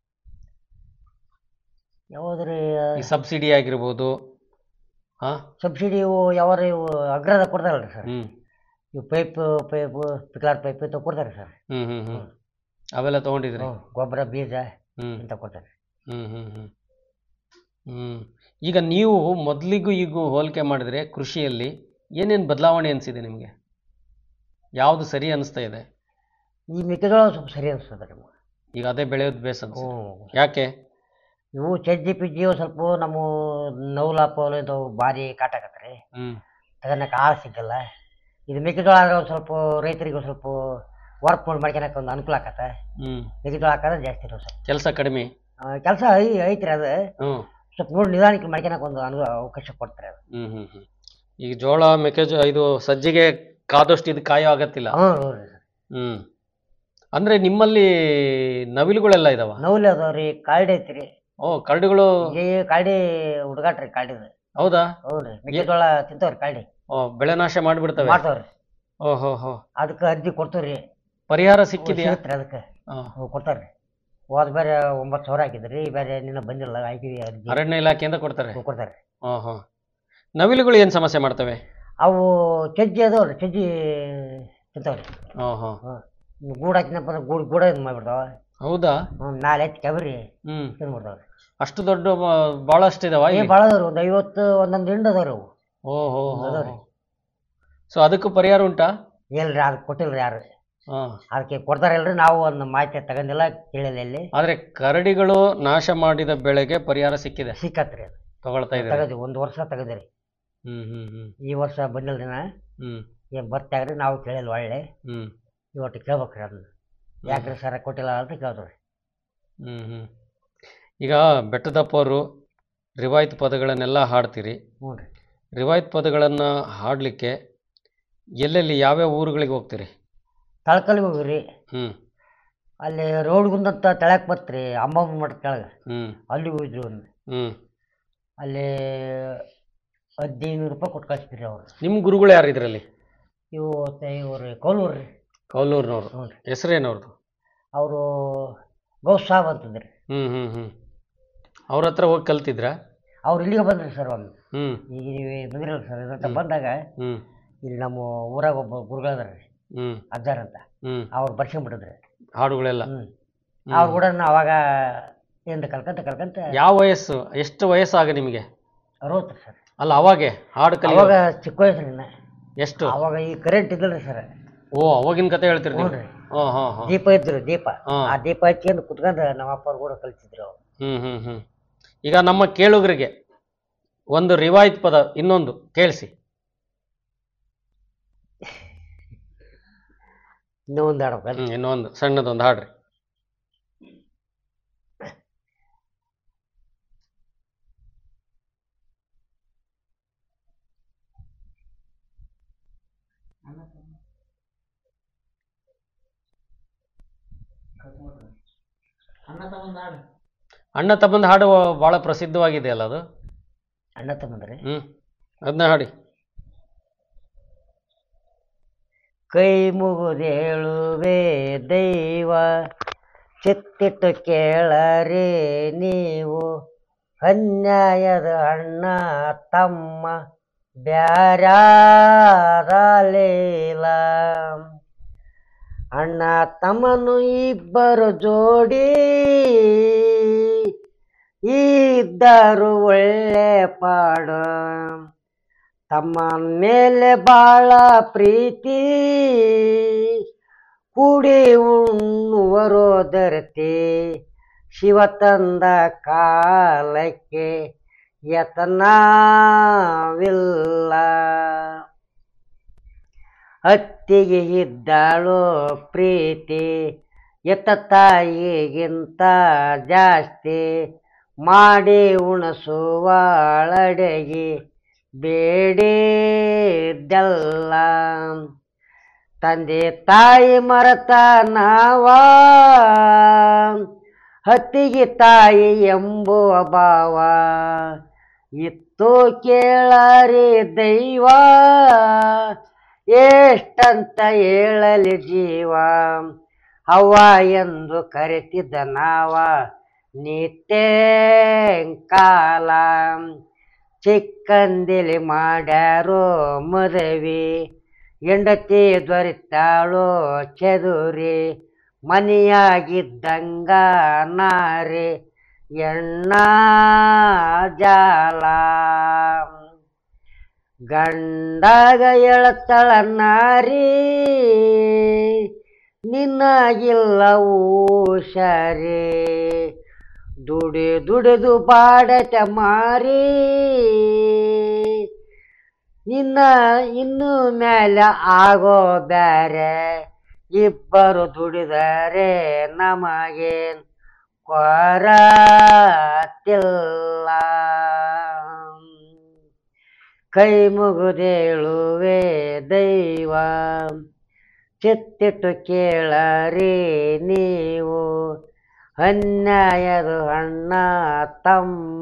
ಯಾವ್ದ್ರಿ ಈ ಸಬ್ಸಿಡಿ ಆಗಿರ್ಬೋದು ಹಾ ಸಬ್ಸಿಡಿ ಇವು ಯಾವ ಇವು ಅಗ್ರದ ಕೊಡ್ತಾರಲ್ರಿ ಸರ್ ಹ್ಮ್ ಇವು ಪೈಪ್ ಪೈಪು ಪಿಕ್ಲಾರ್ ಪೈಪ್ ಇಂಥ ಕೊಡ್ತಾರೆ ಸರ್ ಹ್ಮ್ ಹ್ಮ್ ಹ್ಮ್ ಅವೆಲ್ಲ ತಗೊಂಡಿದ್ರಿ ಹ್ಞೂ ಗೊಬ್ಬರ ಬೀಜ ಹ್ಮ್ ಇಂಥ ಕೊಡ್ತಾರೆ ಹ್ಮ್ ಹ್ಮ್ ಹ್ಮ್ ಹ್ಮ್ ಈಗ ನೀವು ಮೊದಲಿಗೂ ಈಗೂ ಹೋಲಿಕೆ ಮಾಡಿದ್ರೆ ಕೃಷಿಯಲ್ಲಿ ಏನೇನು ಬದಲಾವಣೆ ಅನಿಸಿದೆ ನಿಮಗೆ ಯಾವುದು ಸರಿ ಅನಿಸ್ತಾ ಇದೆ ಈ ಮೆಕ್ಕೆಜೋಳ ಸ್ವಲ್ಪ ಸರಿ ಅನಿಸ್ತದೆ ನಮ್ಗೆ ಈಗ ಅದೇ ಬೆಳೆಯೋದು ಬೇಸ್ ಹ್ಞೂ ಅನ್ಸುತ್ತೆ ಯಾಕೆ ಇವು ಚಜ್ಜಿ ಪಿಜ್ಜಿ ಇವು ಸ್ವಲ್ಪ ನಮ್ಮ ನೌಲ ಪೌಲ ಇಂಥವು ಭಾರಿ ಕಾಟಾಕತ್ರಿ ಹ್ಮ್ ತಗೊಳಕ್ಕೆ ಆಳು ಸಿಗಲ್ಲ ಇದು ಮೆಕ್ಕೆಜೋಳ ಆದ್ರೆ ಒಂದು ಸ್ವಲ್ಪ ರೈತರಿಗೆ ಒಂದು ಸ್ವಲ್ಪ ವರ್ಕ್ ಮಾಡಿ ಮಾಡ್ಕೊಳಕ್ಕೆ ಒಂದು ಅನುಕೂಲ ಆಕತ್ತೆ ಹ್ಮ್ ಮೆಕ್ಕೆಜೋಳ ಹಾಕೋದ್ರೆ ಜಾಸ್ತಿ ಇರೋ ಸರ್ ಕೆಲಸ ಕಡಿಮೆ ಕೆಲಸ ಐ ಐತ್ರಿ ಅದು ಹ್ಮ್ ಸ್ವಲ್ಪ ನೋಡಿ ನಿಧಾನಕ್ಕೆ ಮಾಡ್ಕೊಳಕ್ಕೆ ಒಂದು ಅನು ಅವಕಾಶ ಕೊಡ್ತಾರೆ ಅದು ಹ್ಮ್ ಹ್ಮ್ ಹ್ಮ್ ಈಗ ಜೋಳ ಮೆಕ್ಕೆಜೋ ಇದು ಸಜ್ಜಿಗೆ ಕಾದಷ್ಟು ಇದು ಕಾಯೋ ಆಗತ್ತಿಲ್ಲ ಹ್ಞೂ ನೋಡ್ರಿ ಸರ್ ಹ್ಮ್ ಅಂದ್ರೆ ನಿಮ್ಮಲ್ಲಿ ನವಿಲುಗಳೆಲ್ಲ ಇದಾವ ನೌಲಿ ಅದಾವ್ರಿ ಕಾಲ್ಡಿ ಐತ್ರಿ ಓ ಕರಡುಗಳು ಈ ಕಾಲ್ಡಿ ಹುಡುಗಾಟ್ರಿ ಕಾಲ್ಡಿದು ಹೌದಾ ಹ್ಞೂ ರೀ ಮೆಕ್ಕೆಜೋಳ ತಿಂತಾವ್ರಿ ಕಾಲ್ಡಿ ಓ ಬೆಳೆ ನಾಶ ಮಾಡಿಬಿಡ್ತವೆ ಮಾಡ್ತಾವ್ರಿ ಓಹೋ ಹೋ ಅದಕ್ಕೆ ಅರ್ಜಿ ಕೊಡ್ತೀವ್ರಿ ಪರಿಹಾರ ಸಿಕ್ಕಿದೆಯಾ ಸಿಗತ್ರಿ ಅದಕ್ಕೆ ಹಾ. ಹ್ಞೂ ಕೊಡ್ತಾರ್ರಿ ಹೋದ ಬೇರೆ ಒಂಬತ್ತು ಸಾವಿರ ಹಾಕಿದ್ರಿ ಬೇರೆ ನಿನ್ನ ಬಂದಿಲ್ಲ ಹಾಕಿವಿ ಅರ್ಜಿ ಅರಣ್ಯ ಇಲಾಖೆಯಿಂದ ಕೊಡ್ತಾರೆ ಹ್ಞೂ, ಕೊಡ್ತಾರೆ ಹಾಂ ಹಾಂ ನವಿಲುಗಳು ಏನು ಸಮಸ್ಯೆ ಮಾಡ್ತವೆ ಅವು ಚಜ್ಜಿ ಅದಾವ್ರಿ ಚಜ್ಜಿ ತಿಂತಾವ್ರಿ ಹಾಂ ಹಾಂ ಹ್ಞೂ ಗೂಡು ಹಾಕಿನಪ್ಪ ಅಂದ್ರೆ ಗೂಡು ಗೂಡ ಇದು ಮಾಡಿಬಿಡ್ತಾವ ಹೌದಾ ಹ್ಞೂ ನಾಳೆ ಎತ್ತಿ ಕೆಬರಿ ಹ್ಮ್ ತಿಂದ್ಬಿಡ್ತಾವ್ರಿ ಅಷ್ಟು ದೊಡ್ಡ ಮ- ಭಾಳಷ್ಟು ಇದಾವ ಏ ಭಾಳ ಅದಾವ್ರಿ ಒಂದು ಐವತ್ತು ಒಂದೊಂದು ಹಿಂಡು ಅದಾವ್ರಿ ಅವು ಓಹೋ ಅದಾವ್ರಿ. ಸೊ ಅದಕ್ಕೂ ಪರಿಹಾರ ಉಂಟಾ ಎಲ್ರಿ ಅದಕ್ಕೆ ಕೊಟ್ಟಿಲ್ರಿ ಯಾರು ಹಾಂ ಅದಕ್ಕೆ ಕೊಡ್ತಾರಲ್ರಿ ನಾವು ಒಂದು ಮಾಹಿತಿ ತಗೊಂಡಿಲ್ಲ ಕೇಳಿಲ್ಲ ಇಲ್ಲಿ ಆದರೆ ಕರಡಿಗಳು ನಾಶ ಮಾಡಿದ ಬೆಳೆಗೆ ಪರಿಹಾರ ಸಿಕ್ಕಿದೆ ಸಿಕ್ಕತ್ರಿ ಅದು ತಗೊಳ್ತಾ ಇದ್ದಾರೆ ತಗದಿ ಒಂದು ವರ್ಷ ತೆಗದಿರಿ ಹ್ಮ್ ಹ್ಮ್ ಹ್ಮ್ ಈ ವರ್ಷ ಬಂದಿಲ್ರಿ ನಾ ಹ್ಮ್ ಏನು ಬರ್ತಾಗ್ರಿ ನಾವು ಕೇಳಿಲ್ಲ ಒಳ್ಳೆ ಹ್ಮ್ ಇವತ್ತು ಕೇಳ್ಬೇಕ್ರಿ ಅದನ್ನ ಯಾಕ್ರಿ ಸರ ಕೊಟ್ಟಿಲ್ಲ ಅಂತ ಕೇಳ್ತೀವಿ ಹ್ಮ್ ಹ್ಮ್ ಈಗ ಬೆಟ್ಟದಪ್ಪವರು ರಿವಾಯತ್ ಪದಗಳನ್ನೆಲ್ಲ ಹಾಡ್ತೀರಿ ಹ್ಞೂ ರೀ ರಿವಾಯತ್ ಪದಗಳನ್ನು ಹಾಡಲಿಕ್ಕೆ ಎಲ್ಲೆಲ್ಲಿ ಯಾವ್ಯಾವ ಊರುಗಳಿಗೆ ಹೋಗ್ತೀರಿ ತಳ್ಕಲ್ಗೆ ಹೋಗಿರಿ ಹ್ಮ್ ಅಲ್ಲಿ ರೋಡ್ಗುಂದಂತ ತೆಳಕ್ ಬತ್ರಿ ಅಂಬಮ್ಮ ಮಠದ ಕೆಳಗೆ ಹ್ಞೂ ಅಲ್ಲಿ ಹೋಗಿದ್ರು ಒಂದು ಹ್ಞೂ ಅಲ್ಲಿ ಹದಿನೈದು ರೂಪಾಯಿ ಕೊಟ್ಟು ಕಳಿಸ್ತೀರಿ ಅವ್ರು ನಿಮ್ಮ ಗುರುಗಳು ಯಾರು ಇದರಲ್ಲಿ ಇವು ಇವ್ರು ಕೌಲೂರು ರೀ ಕೌಲೂರಿನವ್ರು ಹ್ಞೂ ರೀ ಹೆಸರೇನವ್ರದ್ದು ಅವರು ಗೌಸ್ ಸಾಬ್ ಅಂತಂದ್ರಿ ಹ್ಞೂ ಹ್ಞೂ ಹ್ಞೂ ಅವ್ರ ಹತ್ರ ಹೋಗಿ ಕಲ್ತಿದ್ರಾ ಅವ್ರು ಇಲ್ಲಿಗೆ ಬಂದ್ರಿ ಸರ್ ಒಂದು ಹ್ಞೂ ಈಗ ನೀವು ಬಂದಿರಲ್ಲ ಸರ್ ಇದಂತ ಬಂದಾಗ ಹ್ಞೂ ಇಲ್ಲಿ ನಮ್ಮ ಊರಾಗ ಒಬ್ಬ ಗುರುಗಳದಾರ ರೀ ಹ್ಞೂ ಅಜ್ಜಾರ್ ಅಂತ ಹ್ಞೂ ಅವ್ರು ಬರ್ಸ್ಕೊಂಡ್ಬಿಟ್ಟಿದ್ರಿ ಹಾಡುಗಳೆಲ್ಲ ಹ್ಞೂ ಅವ್ರು ಕೂಡ ಅವಾಗ ಏನು ಕಲ್ಕಂತ ಕಲ್ಕಂತ ಯಾವ ವಯಸ್ಸು ಎಷ್ಟು ವಯಸ್ಸಾಗ ನಿಮಗೆ ಅರವತ್ತು ಸರ್ ಅಲ್ಲ ಅವಾಗೆ ಹಾಡು ಕಲಿ ಅವಾಗ ಚಿಕ್ಕ ವಯಸ್ಸು ಇನ್ನ ಎಷ್ಟು ಅವಾಗ ಈ ಕರೆಂಟ್ ಇದ್ದಿಲ್ಲ ಸರ್ ಓ ಅವಾಗಿನ ಕತೆ ಹೇಳ್ತೀರಿ ನೀವು ಹ್ಞೂ ರೀ. ಹಾಂ ಹಾಂ ಹಾಂ ದೀಪ ಇದ್ರು ದೀಪ ಹಾ. ಆ ದೀಪ ಹಚ್ಕೊಂಡು ಕುತ್ಕೊಂಡು ನಮ್ಮ ಅಪ್ಪವ್ರು ಕೂಡ ಕಲಿಸಿದ್ರು ಅವ್ರು ಹ್ಞೂ ಹ್ಞೂ ಹ್ಞೂ ಈಗ ನಮ್ಮ ಕೇಳುಗರಿಗೆ ಒಂದು ರಿವಾಯತ್ ಪದ ಇನ್ನೊಂದು ಕೇಳಿಸಿ ಇನ್ನೂ ಒಂದು ಆಡ್ಬೇಕು ಹ್ಞೂ ಇನ್ನೊಂದು ಸಣ್ಣದೊಂದು ಹಾಡ್ರಿ ಅಣ್ಣ ತಮ್ಮಂದು ಹಾಡು ಭಾಳ ಪ್ರಸಿದ್ಧವಾಗಿದೆ ಅಲ್ಲ ಅದು ಅಣ್ಣ ತಮ್ಮಂದ್ರಿ ಹ್ಞೂ ಅದನ್ನ ಹಾಡಿ ಕೈ ಮುಗುದೇಳುವೆ ದೈವ ಚಿತ್ತಿಟ್ಟು ಕೇಳರೆ ನೀವು ಅನ್ಯಾಯದ ಅಣ್ಣ ತಮ್ಮ ಬ್ಯಾರಾದಲೇಲ ಅಣ್ಣ ತಮ್ಮನು ಇಬ್ಬರು ಜೋಡಿ ಇದ್ದರು ಒಳ್ಳೆ ಪಾಡು ತಮ್ಮ ಮೇಲೆ ಬಾಳ ಪ್ರೀತಿ ಕೂಡಿ ಉಣ್ಣುವರು ದರತಿ ಶಿವ ತಂದ ಕಾಲಕ್ಕೆ ಯತನವಿಲ್ಲ ಅತ್ತಿಗೆ ಇದ್ದಾಳು ಪ್ರೀತಿ ಎತ್ತ ತಾಯಿಗಿಂತ ಜಾಸ್ತಿ ಮಾಡಿ ಉಣಸುವ ಅಡಗಿ ಬೇಡಿದ್ದಲ್ಲ ತಂದೆ ತಾಯಿ ಮರತ ನಾವ ಹತ್ತಿಗೆ ತಾಯಿ ಎಂಬುವ ಭಾವ ಇತ್ತು ಕೇಳರಿ ದೈವ ಎಷ್ಟಂತ ಹೇಳಲಿ ಜೀವ ಅವ್ವ ಎಂದು ಕರೆತಿದ್ದ ನಾವ ನಿತ್ಯ ಕಾಲ ಚಿಕ್ಕಂದಿಲಿ ಮಾಡ್ಯಾರೋ ಮದವಿ ಹೆಂಡತಿ ದೊರೆತಾಳೋ ಚದುರಿ ಮನೆಯಾಗಿದ್ದಂಗ ನಾರಿ ಎಣ್ಣ ಜಾಲ ಗಂಡಾಗ ಎಳತಳ ನಾರಿ ನಿನ್ನಾಗಿಲ್ಲ ಊಶರಿ ದುಡಿ ದುಡಿದು ಬಾಡಟ ಮಾರಿ ನಿನ್ನ ಇನ್ನು ಮೇಲೆ ಆಗೋ ಬ್ಯಾರೆ ಇಬ್ಬರು ದುಡಿದರೆ ನಮಗೇನ್ ಕೊರತಿಲ್ಲ ಕೈ ಮುಗುದೇಳುವೆ ದೈವ ಚಿತ್ತಿಟ್ಟು ಕೇಳರಿ ನೀವು ಅನ್ಯಾಯದ ಅಣ್ಣ ತಮ್ಮ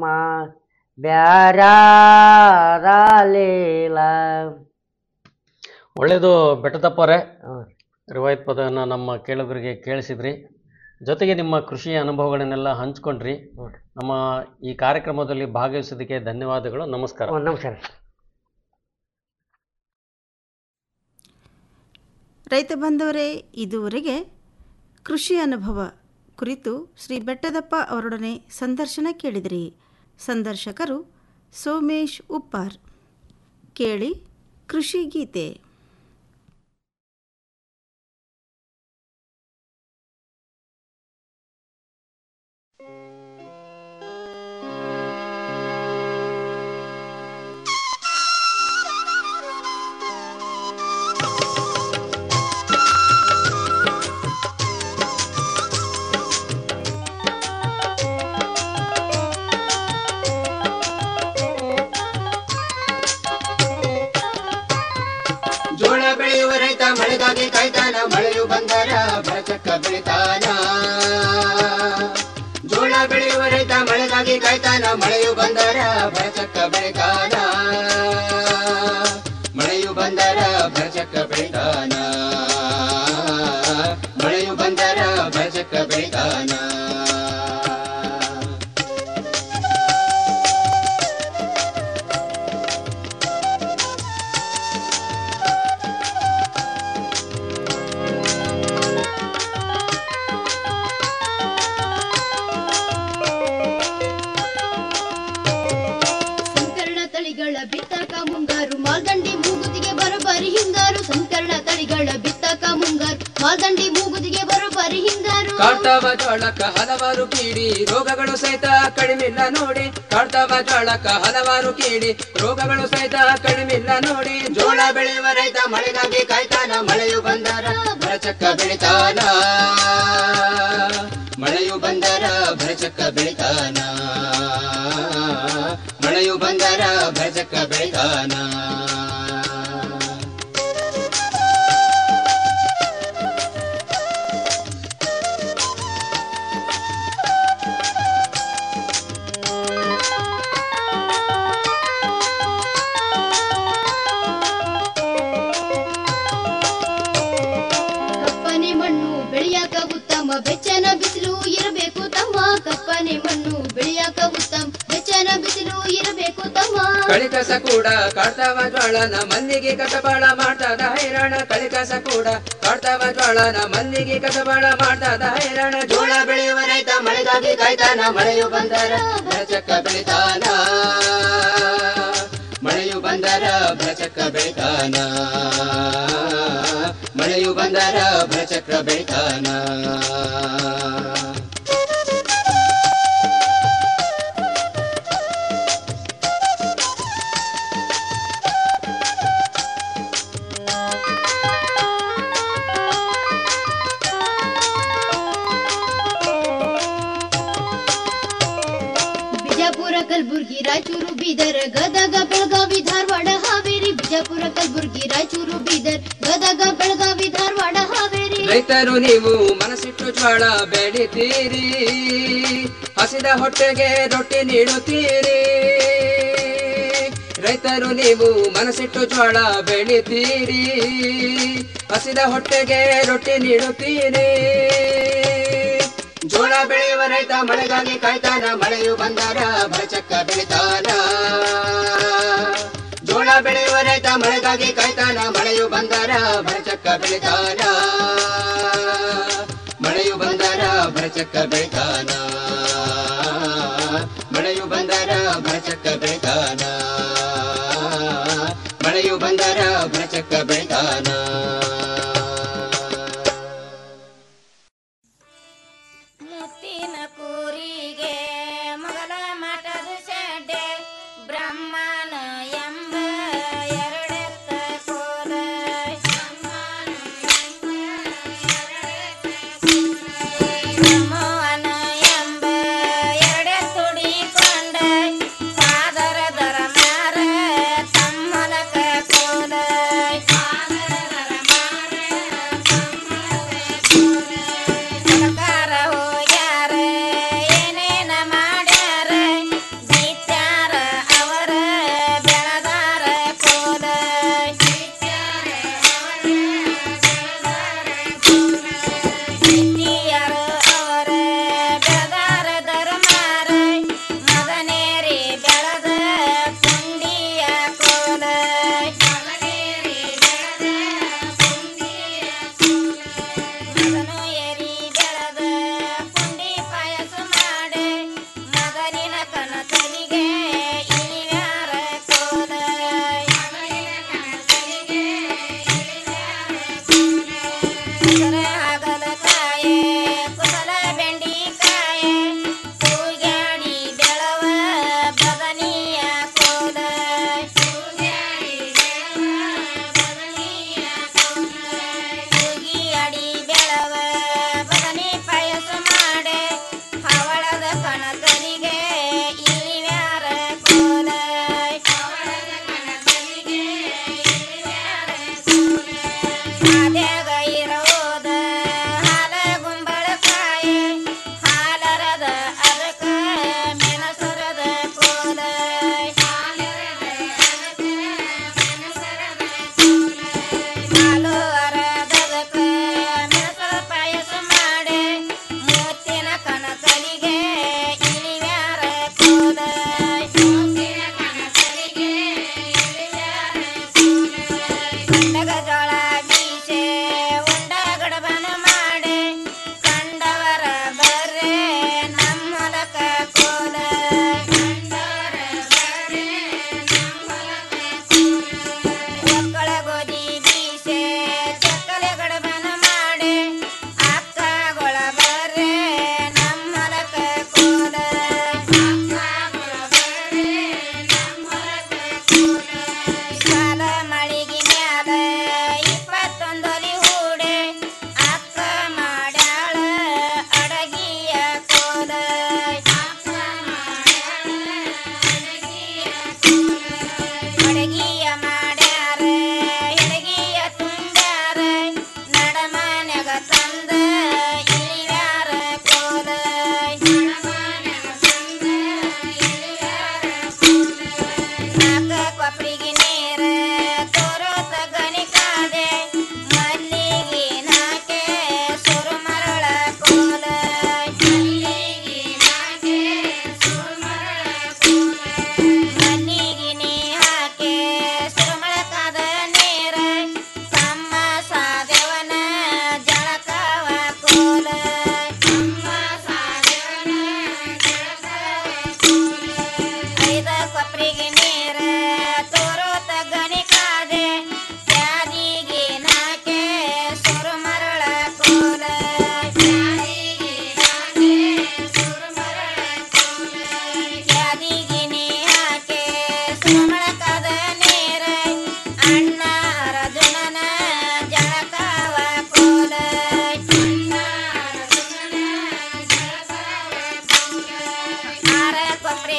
ಬ್ಯಾರಾದಲೇಲ ಒಳ್ಳೆಯದು ಬೆಟ್ಟದಪ್ಪರೇ ಹ್ಞೂ ರಿವಾಯತ್ ಪದವನ್ನು ನಮ್ಮ ಕೇಳುಗರಿಗೆ ಕೇಳಿಸಿದ್ರಿ ಜೊತೆಗೆ ನಿಮ್ಮ ಕೃಷಿಯ ಅನುಭವಗಳನ್ನೆಲ್ಲ ಹಂಚ್ಕೊಂಡ್ರಿ ಹ್ಞೂ ನಮ್ಮ ಈ ಕಾರ್ಯಕ್ರಮದಲ್ಲಿ ಭಾಗವಹಿಸೋದಕ್ಕೆ ಧನ್ಯವಾದಗಳು ನಮಸ್ಕಾರ ಹ್ಞೂ ನಮಸ್ಕಾರ ರೈತ ಬಾಂಧವರೇ ಇದುವರೆಗೆ ಕೃಷಿ ಅನುಭವ ಕುರಿತು ಶ್ರೀ ಬೆಟ್ಟದಪ್ಪ ಅವರೊಡನೆ ಸಂದರ್ಶನ ಕೇಳಿದಿರಿ ಸಂದರ್ಶಕರು ಸೋಮೇಶ್ ಉಪ್ಪಾರ್ ಕೇಳಿ ಕೃಷಿ ಗೀತೆ ಬೆಳೆಯುವ ರೈತ ಮಳೆಗಾಗಿ ಕಾಯ್ತಾನ ಮಳೆಯು ಬಂದರ ಭರಚಕ್ಕ ಬೆಳಿತಾನ ಮಳೆಯು ಬಂದರ ಭರಚಕ್ಕ ಬೆಳಿತಾನ ಮಳೆಯು ಬಂದರ ಭರಚಕ್ಕ ಬೆಳಿತಾನ ಸಂಕರಣ ತಳಿಗಳ ಬಿತ್ತಕ ಮುಂಗಾರು ಮಾಲ್ದಂಡಿ ಮೂಗುದಿಗೆ ಬರೋಬ್ಬರಿ ಹಿಂಗಾರು ಸಂಕರಣ ತಳಿಗಳ ಬಿತ್ತಕ ಮುಂಗಾರು ಮಾಲ್ದಂಡಿ ಮೂಗುದಿಗೆ ಬರೋಬ್ಬರಿ ಹಿಂಗಾರು ಕಾಡ್ತಾವ ಜೋಳಕ್ಕ ಹಲವಾರು ಕೀಡಿ ರೋಗಗಳು ಸಹಿತ ಕಡಿಮಿಲ್ಲ ನೋಡಿ ಕಾಡ್ತಾವ ಜೋಳಕ್ಕ ಹಲವಾರು ಕೀಡಿ ರೋಗಗಳು ಸಹಿತ ಕಡಿಮಿಲ್ಲ ನೋಡಿ ಜೋಳ ಬೆಳೆಯುವ ರೈತ ಮಳೆಗಾಗಿ ಕಾಯ್ತಾನ ಮಳೆಯು ಬಂದರ ಭರಚಕ್ಕ ಬೆಳಿತಾನ ಮಳೆಯು ಬಂದರ ಭರಚಕ್ಕ ಬೆಳಿತಾನ ಮಳೆಯು ಬಂದರ ಭರಚಕ್ಕ ಬೆಳಿತಾನ ಕಪ್ಪನೆ ಮಣ್ಣು ಬೆಳೆಯಾಕ ಉತ್ತಮ ಬೆಚ್ಚನ ಬಿಸಿಲು ಇರಬೇಕು ತಮ್ಮ ಕಪ್ಪನೆ ಮಣ್ಣು ಬೆಳೆಯಾಕ ಉತ್ತಮ ಬೆಚ್ಚನ ಬಿಸಿಲು ಇರಬೇಕು ತಮ್ಮ ಕಳಿಕಸ ಕೂಡ ಕಾಡ್ತಾವ ಜ್ವಾಳನ ಮಲ್ಲಿಗೆ ಕಸಬಾಳ ಮಾಡ್ತದ ಹೈರಾಣ ಕಳಿಕಸ ಕೂಡ ಕಾಡ್ತಾವ ಜ್ವಾಳನ ಮಲ್ಲಿಗೆ ಕಸಬಾಳ ಮಾಡ್ತದ ಹೈರಾಣ ಜೋಳ ಬೆಳೆಯುವ ರೈತ ಮಳೆಗಾಗಿ ಕಾಯ್ತಾನ ಮಳೆಯು ಬಂದರ ಭರಚಕ್ಕ ಬೆಳಿತಾನ ಮಳೆಯು ಬಂದರ ಭರಚಕ್ಕ ಬೆಳಿತಾನ ಮಳೆಯು ಬಂದರ ಭರಚಕ್ರ ಬೆಳಿತಾನ ಬಿಜಾಪುರ ಕಲಬುರ್ಗಿ ರಾಯಚೂರು ಬೀದರ್ ಗದಗ ಬೆಳಗಾವಿ ಧಾರವಾಡ ಹಾವೇರಿ ಬಿಜಾಪುರ ಕಲಬುರ್ಗಿ ರಾಯಚೂರು ಬೀದರ್ ಗದಗ ಬೆಳಗಾವಿ ಧಾರವಾಡ ಹಾವೇರಿ ರೈತರು ನೀವು ಮನಸ್ಸಿಟ್ಟು ಜ್ವಾಳ ಬೆಳಿತೀರಿ ಹಸಿದ ಹೊಟ್ಟೆಗೆ ರೊಟ್ಟಿ ನೀಡುತ್ತೀರಿ ರೈತರು ನೀವು ಮನಸ್ಸಿಟ್ಟು ಜ್ವಾಳ ಬೆಳಿತೀರಿ ಹಸಿದ ಹೊಟ್ಟೆಗೆ ರೊಟ್ಟಿ ನೀಡುತ್ತೀರಿ ಜೋಳ ಬೆಳೆಯುವ ರೈತ ಮಳೆಗಾಗಿ ಕಾಯ್ತಾನ ಮಳೆಯು ಬಂದಾರ ಭರಚಕ್ಕ ಬೆಳಿತಾನ ಜೋಳ ಬೆಳೆಯುವ ರೈತ ಮಳೆಗಾಗಿ ಕಾಯ್ತಾನ ಮಳೆಯು ಬಂದಾರ ಭರಚಕ್ಕ ಬೆಳಿತಾನ ಮಳೆಯು ಬಂದಾರ ಭರಚಕ್ಕ ಬೆಳಿತಾನ ಮಳೆಯು ಬಂದಾರ ಭರಚಕ್ಕ ಬೆಳಿತಾನ ಮಳೆಯು ಬಂದಾರ ಭರಚಕ್ಕ ಬೆಳಿತಾನ ಮುತ್ತಿನ ಕೂರಿಗೆ ಮೊದಲ ಮಠದ ಶೆಡ್ಡೆ ಬ್ರಹ್ಮನ ಎಂಬ ಎರಡೆತ್ತ ಕೋಲ ಬ್ರಹ್ಮವನ ಎಂಬ ಎರಡೆ ತುಡಿಕೊಂಡ ಸಾದರ ದರ ಮ್ಯಾರ ತಮ್ಮಲಕ ಕೋಲ ಸಾದರ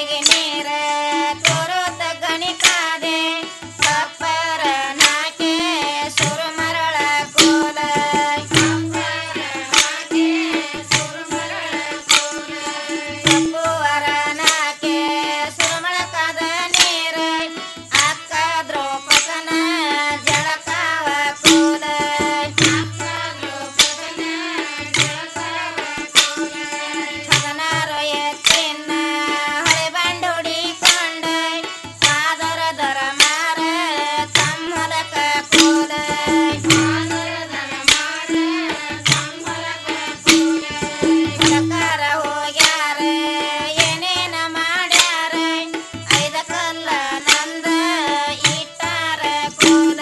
ಕಣ್ಣಿಗೆ ನೀರ ತೋರುತ್ತ ಗಣಿಕಾದೆ ಕಪ್ಪರ ನಾಕೆ ಸುರು ಮರಳ ಕೋಲ ಕಪ್ಪುವರ ನಾಕೆ ಸುರುಮಳಕಾದ ನೀರ ಅಕ್ಕ ದ್ರೌಪದನ ಜಳಕಾವ ಕೋಲ ಹದಿನಾರು ಎತ್ತಿನ ಹಳೆ ಬಂಡುಡಿ ಕೊಂಡ ಆದರ ದರ ಮಾರ ತಮ್ಮಲಕ ಕೋಲ ಕಲಕಾರ ಹೋಗ್ಯಾರ ಏನೇನ ಮಾಡ್ಯಾರ ಐದ ಕಲ್ಲ ನಂದ ಇಟ್ಟಾರ ಕೋಲ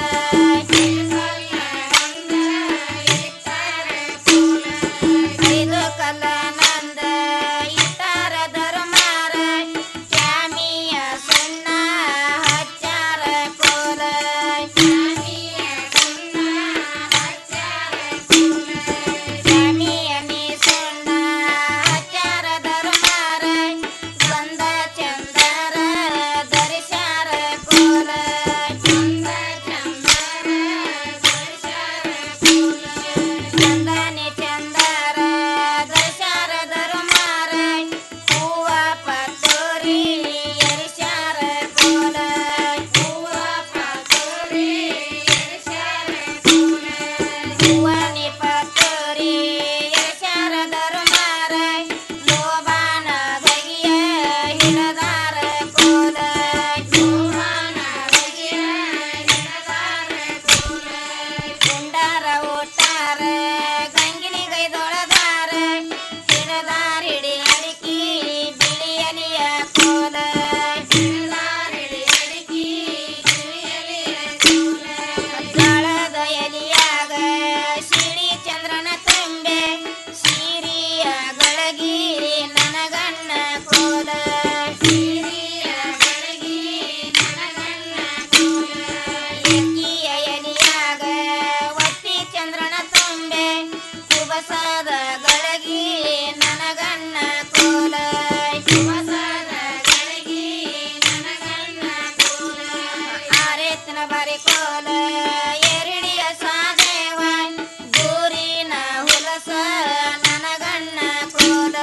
ಐದು ಕಲ್ಲ ನಂದ ಇಟ್ಟಾರ ಧರ್ಮಾರ ಕ್ಯಾಮಿಯ ಸುಣ್ಣ ಹಚ್ಚಾರ ಕೋಲ ಕ್ಯಾಮಿಯ ನೀ ಸುಣ್ಣ ಹಚ್ಚಾರ ಧರ್ಮಾರ ಬಂದ ಚಂದರ ಧರಿಸ್ಯಾರ ಕೋಲ ಚಂದನೆ ಚಂದರ ದಶಾರ ಧರ್ಮಾರ ಹೂವ ಪತ್ತೋರಿ ಎರಿಸ್ಯಾರ ಕೋಲ ಹೂವನಿ ಪತ್ತೋರಿ ಎರಿಸ್ಯಾರ ಧರ್ಮಾರ ಲೋಬಾನ ಬಗೆಯ ಹಿಡದಾರ ಕೋಲ ಕುಂಡಾರ ಓಟಾರ ಗಂಗಿನಿ ಗೈದೊಳದಾರ ಹಿಡದಾರ ಹಿಡಿ ಅಡಿಕಿ ಬಿಳಿಯಲಿಯ ಕೋಲ ಗಾಳದ ಎಲಿಯಾಗ ಶಿಡಿ ಚಂದ್ರನ ತುಂಬೆ ಸೀರಿಯ ಗಳಗಿ ನನಗಣ್ಣ ಕೋಲ ಎಕ್ಕಿಯ ಎಲಿಯಾಗ ಒತ್ತಿ ಚಂದ್ರನ ತುಂಬೆ ಕುಬಸದ ಗಳಗಿ ನನಗಣ್ಣ ಕೋಲ ಆರೇತನ ಬಾರಿ ಕೋಲ ಎರಡಿಯ ಸಾದೇವ ದೂರಿನ ಹುಲಸ ನನಗಣ್ಣ ಕೋಲ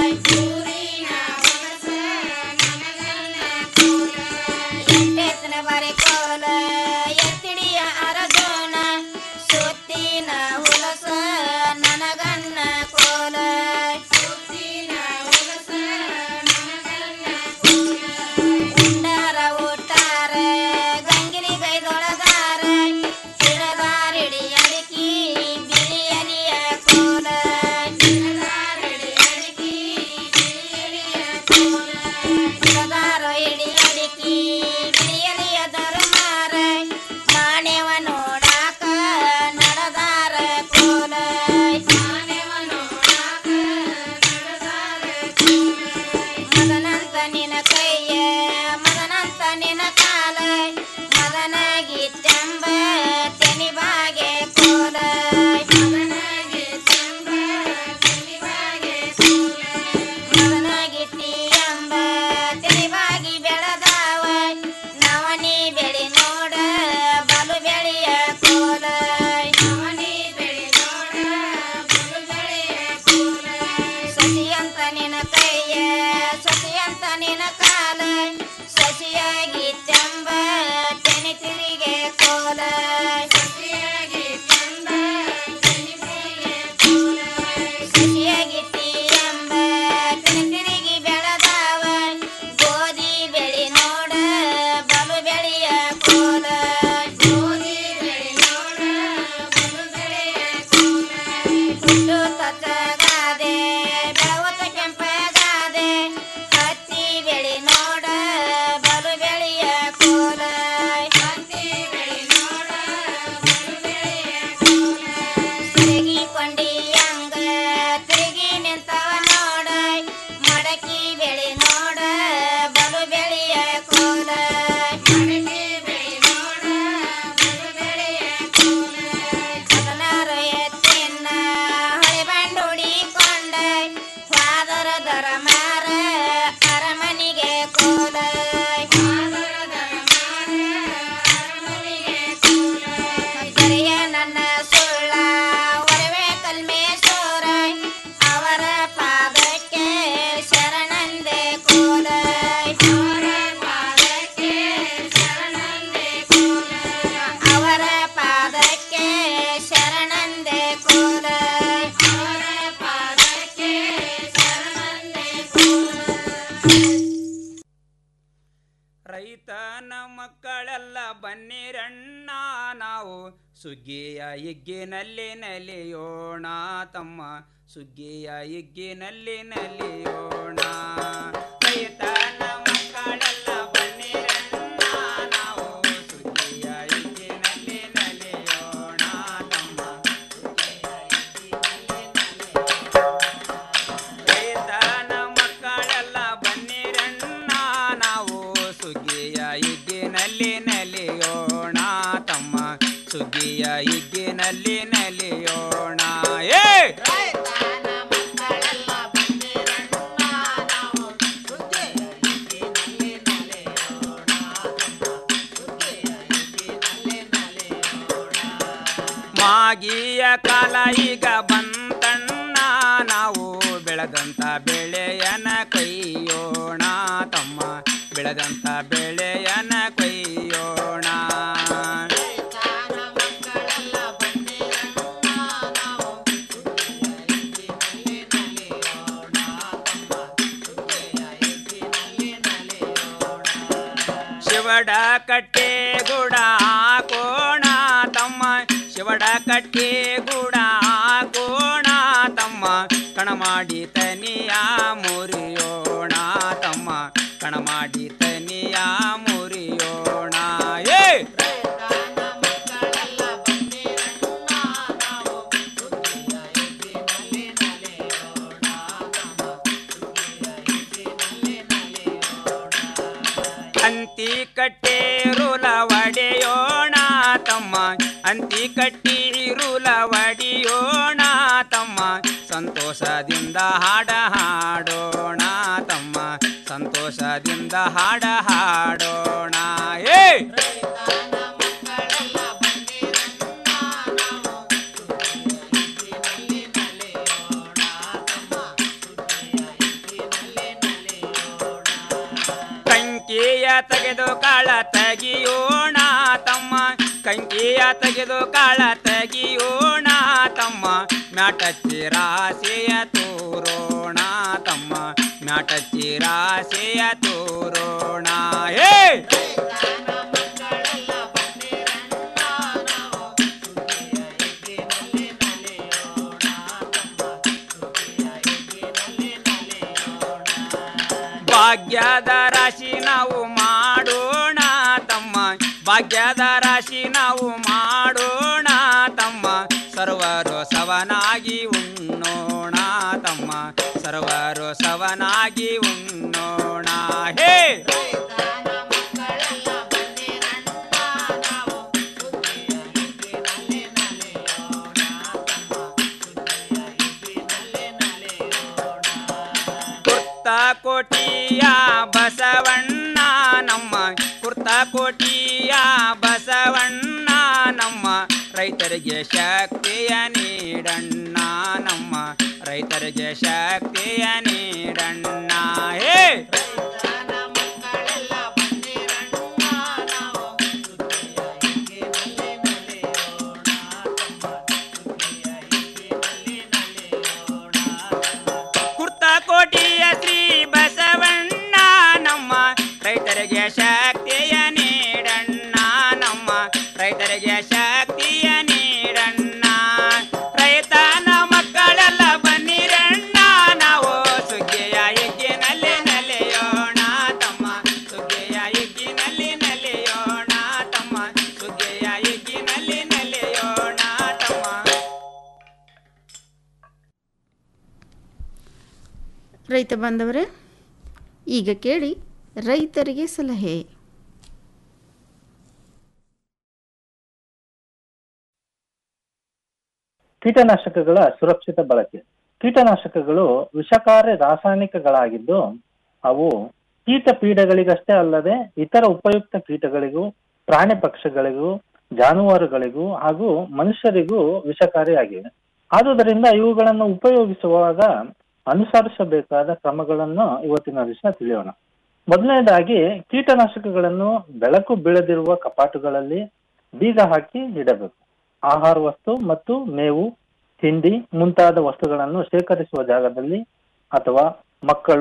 ಎಂಟೆತ್ತನ ಬಾರಿ ಕೋಲ ಎತ್ತಿಡಿಯ ಅರಜೋನ ಸುತ್ತಿನ ಹುಲಸ ನನಗಣ್ಣ ಕೋಲ ಉಂಡಾರ ಊಟಾರ ಗಂಗಿನಿ ಗೈದೊಳಗಾರ ಹಿಡದಾರಿಡಿ ಅಡಿಕಿ ಬಿಳಿಯಲಿಯ ಕೋಲ ಹಿಡದಾರ ಇಡಿ ಅಡಿಕಿ ಬಿಳಿಯಲಿಯ ಧರ್ಮಾರ ರೈತನ ಮಕ್ಕಳೆಲ್ಲ ಬನ್ನಿರಣ್ಣ ನಾವು ಸುಗ್ಗಿಯ ಹಿಗ್ಗಿನಲ್ಲಿ ನಲಿಯೋಣ ತಮ್ಮ ಸುಗ್ಗಿಯ ಹಿಗ್ಗಿನಲ್ಲಿ ನಲಿಯೋಣ ರೈತನ ಮಕ್ಕಳೆಲ್ಲ ಬನ್ನಿರಣ್ಣ ನಾವು ಸುಗ್ಗಿಯ ಹಿಗ್ಗಿನಲ್ಲಿ ನಲಿಯೋಣ ತಮ್ಮ ರೈತನ ಮಕ್ಕಳೆಲ್ಲ ಬನ್ನಿರಣ್ಣ ನಾವು ಸುಗ್ಗಿಯ ಹಿಗ್ಗಿನಲ್ಲಿ ನಲಿಯೋಣ ತಮ್ಮ ಸುಗ್ಗಿಯ ಹಿಗ್ಗಿನಲ್ಲಿ ನಲಿಯೋಣ ಏ ಮಾಗಿಯ ಕಾಲ ಈಗ ಬಂತಣ್ಣ ನಾವು ಬೆಳೆದಂತ ಬೆಳೆಯನ ಕೊಯ್ಯೋಣ ತಮ್ಮ ಬೆಳೆದಂತ ಬೆಳೆಯನ ಕೊಯ್ಯೋಣ ಶಿವಡ ಕಟ್ಟೆ ಗುಡ ಹಾಕೋಣ ತಮ್ಮ ಶಿವಡ ಕಟ್ಟೆ ಗುಡ ಹಾಕೋಣ ತಮ್ಮ ಕಣ ಮಾಡಿ ತನಿಯ ಮುರಿಯೋಣ ತಮ್ಮ ಕಣ ಮಾಡಿ ತನಿಯ ಮುರಿಯೋಣ ಏ ಅಂತಿ ಕಟ್ಟೇರುಲ ಒಡೆಯೋಣ ತಮ್ಮ ಅಂತಿ ಕಟ್ಟಿರುಲ ಒಡೆಯೋಣ ತಮ್ಮ ಸಂತೋಷದಿಂದ ಹಾಡ ಹಾಡೋಣ ತಮ್ಮ ಸಂತೋಷದಿಂದ ಹಾಡ ಹಾಡೋಣ ಏ ಕಂಕಿಯ ತೆಗೆದು ಕಾಳ ತೆಗಿಯೋಣ ತಮ್ಮ ಕಂಕಿಯ ತೆಗೆದು ಕಾಳ ತೆಗಿಯೋಣ ತಮ್ಮ ಮ್ಯಾಟಚ್ಚಿ ರಾಶಿಯ ತೋರೋಣ ತಮ್ಮ ಮ್ಯಾಟಚ್ಚಿ ರಾಶಿಯ ತೋರೋಣ ಏ ಭಾಗ್ಯದ ರಾಶಿ ನಾವು ಮಾಡೋಣ ತಮ್ಮ ಭಾಗ್ಯದ ರಾಶಿ ನಾವು ಮಾಡೋಣ ತಮ್ಮ ಸರ್ವರು ಸವನಾಗಿ ಉಣ್ಣೋಣ ತಮ್ಮ ಸರ್ವರು ಸವನಾಗಿ ಉಣ್ಣೋಣ ಹೇ ಕುರ್ತ ಕೋಟಿಯ ಬಸವಣ್ಣ ನಮ್ಮ ಕುರ್ತ ಕೋಟಿಯ ಬಸವಣ್ಣ ನಮ್ಮ ರೈತರಿಗೆ ಶಕ್ತಿಯ ನೀಡಣ್ಣ ನಮ್ಮ ರೈತರಿಗೆ ಶಕ್ತಿಯ ನೀಡಣ್ಣ ಹೇ ಕುರ್ತ ಕೋಟಿಯ ಶ್ರೀ ಬಸವಣ್ಣ ನಮ್ಮ ರೈತರಿಗೆ ಶಕ್ತಿಯ ನೀಡಣ್ಣ ನಮ್ಮ ರೈತರಿಗೆ ಶಕ್ತಿಯ ನೀಡಣ್ಣ ರೈತನ ಮಕ್ಕಳೆಲ್ಲ ಬನ್ನಿರಣ್ಣ ನಾವು ಸುಗ್ಗಿಯ ಹಿಗ್ಗಿನಲ್ಲಿ ನಲಿಯೋಣ ತಮ್ಮ ಸುಗ್ಗಿಯ ಹಿಗ್ಗಿನಲ್ಲಿ ನಲಿಯೋಣ ತಮ್ಮ ಸುಗ್ಗಿಯ ಹಿಗ್ಗಿನಲ್ಲಿ ನಲಿಯೋಣ ತಮ್ಮ ರೈತ ಬಾಂಧವರೇ ಈಗ ಕೇಳಿ ರೈತರಿಗೆ ಸಲಹೆ ಕೀಟನಾಶಕಗಳ ಸುರಕ್ಷಿತ ಬಳಕೆ ಕೀಟನಾಶಕಗಳು ವಿಷಕಾರಿ ರಾಸಾಯನಿಕಗಳಾಗಿದ್ದು ಅವು ಕೀಟ ಪೀಡೆಗಳಿಗಷ್ಟೇ ಅಲ್ಲದೆ ಇತರ ಉಪಯುಕ್ತ ಕೀಟಗಳಿಗೂ ಪ್ರಾಣಿ ಪಕ್ಷಿಗಳಿಗೂ ಜಾನುವಾರುಗಳಿಗೂ ಹಾಗೂ ಮನುಷ್ಯರಿಗೂ ವಿಷಕಾರಿಯಾಗಿವೆ ಆದುದರಿಂದ ಇವುಗಳನ್ನು ಉಪಯೋಗಿಸುವಾಗ ಅನುಸರಿಸಬೇಕಾದ ಕ್ರಮಗಳನ್ನು ಇವತ್ತಿನ ದಿವಸ ತಿಳಿಯೋಣ ಮೊದಲನೇದಾಗಿ ಕೀಟನಾಶಕಗಳನ್ನು ಬೆಳಕು ಬೀಳದಿರುವ ಕಪಾಟುಗಳಲ್ಲಿ ಬೀಗ ಹಾಕಿ ಇಡಬೇಕು ಆಹಾರ ವಸ್ತು ಮತ್ತು ಮೇವು ತಿಂಡಿ ಮುಂತಾದ ವಸ್ತುಗಳನ್ನು ಶೇಖರಿಸುವ ಜಾಗದಲ್ಲಿ ಅಥವಾ ಮಕ್ಕಳು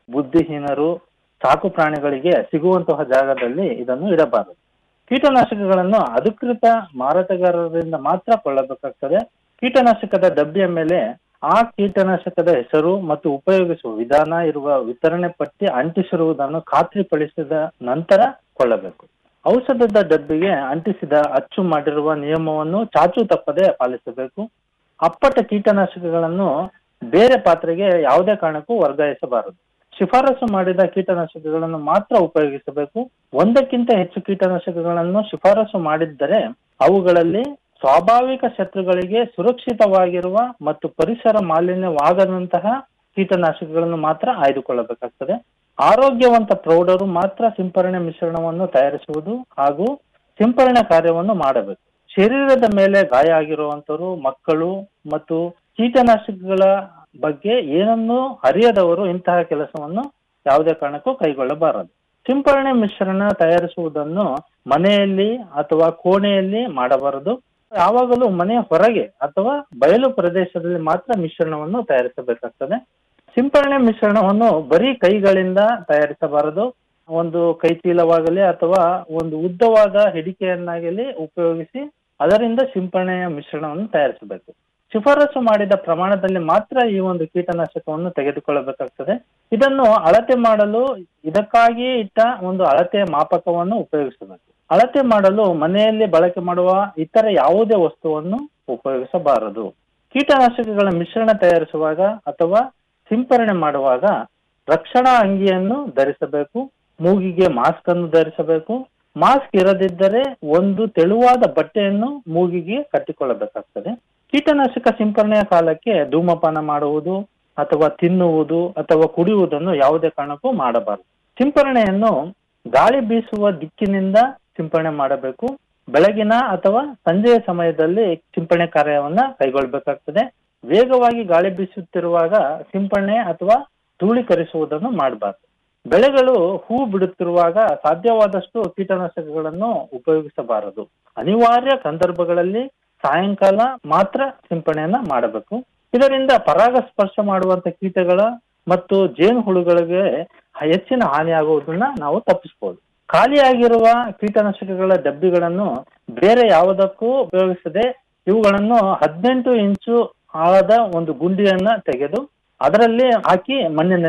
ಬುದ್ಧಿಹೀನರು ಸಾಕು ಪ್ರಾಣಿಗಳಿಗೆ ಸಿಗುವಂತಹ ಜಾಗದಲ್ಲಿ ಇದನ್ನು ಇಡಬಾರದು ಕೀಟನಾಶಕಗಳನ್ನು ಅಧಿಕೃತ ಮಾರಾಟಗಾರರಿಂದ ಮಾತ್ರ ಕೊಳ್ಳಬೇಕಾಗ್ತದೆ ಕೀಟನಾಶಕದ ಡಬ್ಬಿಯ ಮೇಲೆ ಆ ಕೀಟನಾಶಕದ ಹೆಸರು ಮತ್ತು ಉಪಯೋಗಿಸುವ ವಿಧಾನ ಇರುವ ವಿತರಣೆ ಪಟ್ಟಿ ಅಂಟಿಸಿರುವುದನ್ನು ಖಾತ್ರಿಪಡಿಸಿದ ನಂತರ ಕೊಳ್ಳಬೇಕು ಔಷಧದ ಡಬ್ಬಿಗೆ ಅಂಟಿಸಿದ ಅಚ್ಚು ಮಾಡಿರುವ ನಿಯಮವನ್ನು ಚಾಚು ತಪ್ಪದೆ ಪಾಲಿಸಬೇಕು ಅಪ್ಪಟ ಕೀಟನಾಶಕಗಳನ್ನು ಬೇರೆ ಪಾತ್ರೆಗೆ ಯಾವುದೇ ಕಾರಣಕ್ಕೂ ವರ್ಗಾಯಿಸಬಾರದು ಶಿಫಾರಸು ಮಾಡಿದ ಕೀಟನಾಶಕಗಳನ್ನು ಮಾತ್ರ ಉಪಯೋಗಿಸಬೇಕು ಒಂದಕ್ಕಿಂತ ಹೆಚ್ಚು ಕೀಟನಾಶಕಗಳನ್ನು ಶಿಫಾರಸು ಮಾಡಿದ್ದರೆ ಅವುಗಳಲ್ಲಿ ಸ್ವಾಭಾವಿಕ ಶತ್ರುಗಳಿಗೆ ಸುರಕ್ಷಿತವಾಗಿರುವ ಮತ್ತು ಪರಿಸರ ಮಾಲಿನ್ಯವಾಗದಂತಹ ಕೀಟನಾಶಕಗಳನ್ನು ಮಾತ್ರ ಆಯ್ದುಕೊಳ್ಳಬೇಕಾಗ್ತದೆ ಆರೋಗ್ಯವಂತ ಪ್ರೌಢರು ಮಾತ್ರ ಸಿಂಪರಣೆ ಮಿಶ್ರಣವನ್ನು ತಯಾರಿಸುವುದು ಹಾಗೂ ಸಿಂಪರಣೆ ಕಾರ್ಯವನ್ನು ಮಾಡಬೇಕು ಶರೀರದ ಮೇಲೆ ಗಾಯ ಆಗಿರುವಂತರು ಮಕ್ಕಳು ಮತ್ತು ಕೀಟನಾಶಕಗಳ ಬಗ್ಗೆ ಏನನ್ನೂ ಅರಿಯದವರು ಇಂತಹ ಕೆಲಸವನ್ನು ಯಾವುದೇ ಕಾರಣಕ್ಕೂ ಕೈಗೊಳ್ಳಬಾರದು ಸಿಂಪರಣೆ ಮಿಶ್ರಣ ತಯಾರಿಸುವುದನ್ನು ಮನೆಯಲ್ಲಿ ಅಥವಾ ಕೋಣೆಯಲ್ಲಿ ಮಾಡಬಾರದು ಯಾವಾಗಲೂ ಮನೆಯ ಹೊರಗೆ ಅಥವಾ ಬಯಲು ಪ್ರದೇಶದಲ್ಲಿ ಮಾತ್ರ ಮಿಶ್ರಣವನ್ನು ತಯಾರಿಸಬೇಕಾಗ್ತದೆ ಸಿಂಪರಣೆ ಮಿಶ್ರಣವನ್ನು ಬರೀ ಕೈಗಳಿಂದ ತಯಾರಿಸಬಾರದು ಒಂದು ಕೈ ಚೀಲವಾಗಲಿ ಅಥವಾ ಒಂದು ಉದ್ದವಾದ ಹಿಡಿಕೆಯನ್ನಾಗಲಿ ಉಪಯೋಗಿಸಿ ಅದರಿಂದ ಸಿಂಪರಣೆಯ ಮಿಶ್ರಣವನ್ನು ತಯಾರಿಸಬೇಕು ಶಿಫಾರಸು ಮಾಡಿದ ಪ್ರಮಾಣದಲ್ಲಿ ಮಾತ್ರ ಈ ಒಂದು ಕೀಟನಾಶಕವನ್ನು ತೆಗೆದುಕೊಳ್ಳಬೇಕಾಗ್ತದೆ ಇದನ್ನು ಅಳತೆ ಮಾಡಲು ಇದಕ್ಕಾಗಿಯೇ ಇಟ್ಟ ಒಂದು ಅಳತೆಯ ಮಾಪಕವನ್ನು ಉಪಯೋಗಿಸಬೇಕು ಅಳತೆ ಮಾಡಲು ಮನೆಯಲ್ಲಿ ಬಳಕೆ ಮಾಡುವ ಇತರ ಯಾವುದೇ ವಸ್ತುವನ್ನು ಉಪಯೋಗಿಸಬಾರದು ಕೀಟನಾಶಕಗಳ ಮಿಶ್ರಣ ತಯಾರಿಸುವಾಗ ಅಥವಾ ಸಿಂಪರಣೆ ಮಾಡುವಾಗ ರಕ್ಷಣಾ ಅಂಗಿಯನ್ನು ಧರಿಸಬೇಕು ಮೂಗಿಗೆ ಮಾಸ್ಕ್ ಅನ್ನು ಧರಿಸಬೇಕು ಮಾಸ್ಕ್ ಇರದಿದ್ದರೆ ಒಂದು ತೆಳುವಾದ ಬಟ್ಟೆಯನ್ನು ಮೂಗಿಗೆ ಕಟ್ಟಿಕೊಳ್ಳಬೇಕಾಗ್ತದೆ ಕೀಟನಾಶಕ ಸಿಂಪರಣೆಯ ಕಾಲಕ್ಕೆ ಧೂಮಪಾನ ಮಾಡುವುದು ಅಥವಾ ತಿನ್ನುವುದು ಅಥವಾ ಕುಡಿಯುವುದನ್ನು ಯಾವುದೇ ಕಾರಣಕ್ಕೂ ಮಾಡಬಾರದು ಸಿಂಪರಣೆಯನ್ನು ಗಾಳಿ ಬೀಸುವ ದಿಕ್ಕಿನಿಂದ ಸಿಂಪರಣೆ ಮಾಡಬೇಕು ಬೆಳಗಿನ ಅಥವಾ ಸಂಜೆಯ ಸಮಯದಲ್ಲಿ ಸಿಂಪರಣೆ ಕಾರ್ಯವನ್ನ ಕೈಗೊಳ್ಳಬೇಕಾಗ್ತದೆ ವೇಗವಾಗಿ ಗಾಳಿ ಬೀಸುತ್ತಿರುವಾಗ ಸಿಂಪರಣೆ ಅಥವಾ ಧೂಳೀಕರಿಸುವುದನ್ನು ಮಾಡಬಾರದು ಬೆಳೆಗಳು ಹೂ ಬಿಡುತ್ತಿರುವಾಗ ಸಾಧ್ಯವಾದಷ್ಟು ಕೀಟನಾಶಕಗಳನ್ನು ಉಪಯೋಗಿಸಬಾರದು ಅನಿವಾರ್ಯ ಸಂದರ್ಭಗಳಲ್ಲಿ ಸಾಯಂಕಾಲ ಮಾತ್ರ ಸಿಂಪರಣೆಯನ್ನ ಮಾಡಬೇಕು ಇದರಿಂದ ಪರಾಗಸ್ಪರ್ಶ ಮಾಡುವಂತ ಕೀಟಗಳ ಮತ್ತು ಜೇನು ಹುಳುಗಳಿಗೆ ಹೆಚ್ಚಿನ ಹಾನಿಯಾಗುವುದನ್ನ ನಾವು ತಪ್ಪಿಸಬಹುದು ಖಾಲಿಯಾಗಿರುವ ಕೀಟನಾಶಕಗಳ ಡಬ್ಬಿಗಳನ್ನು ಬೇರೆ ಯಾವುದಕ್ಕೂ ಉಪಯೋಗಿಸದೆ ಇವುಗಳನ್ನು ಹದಿನೆಂಟು ಇಂಚು ಆಳದ ಒಂದು ಗುಂಡಿಯನ್ನ ತೆಗೆದು ಅದರಲ್ಲಿ ಹಾಕಿ ಮಣ್ಣಿನ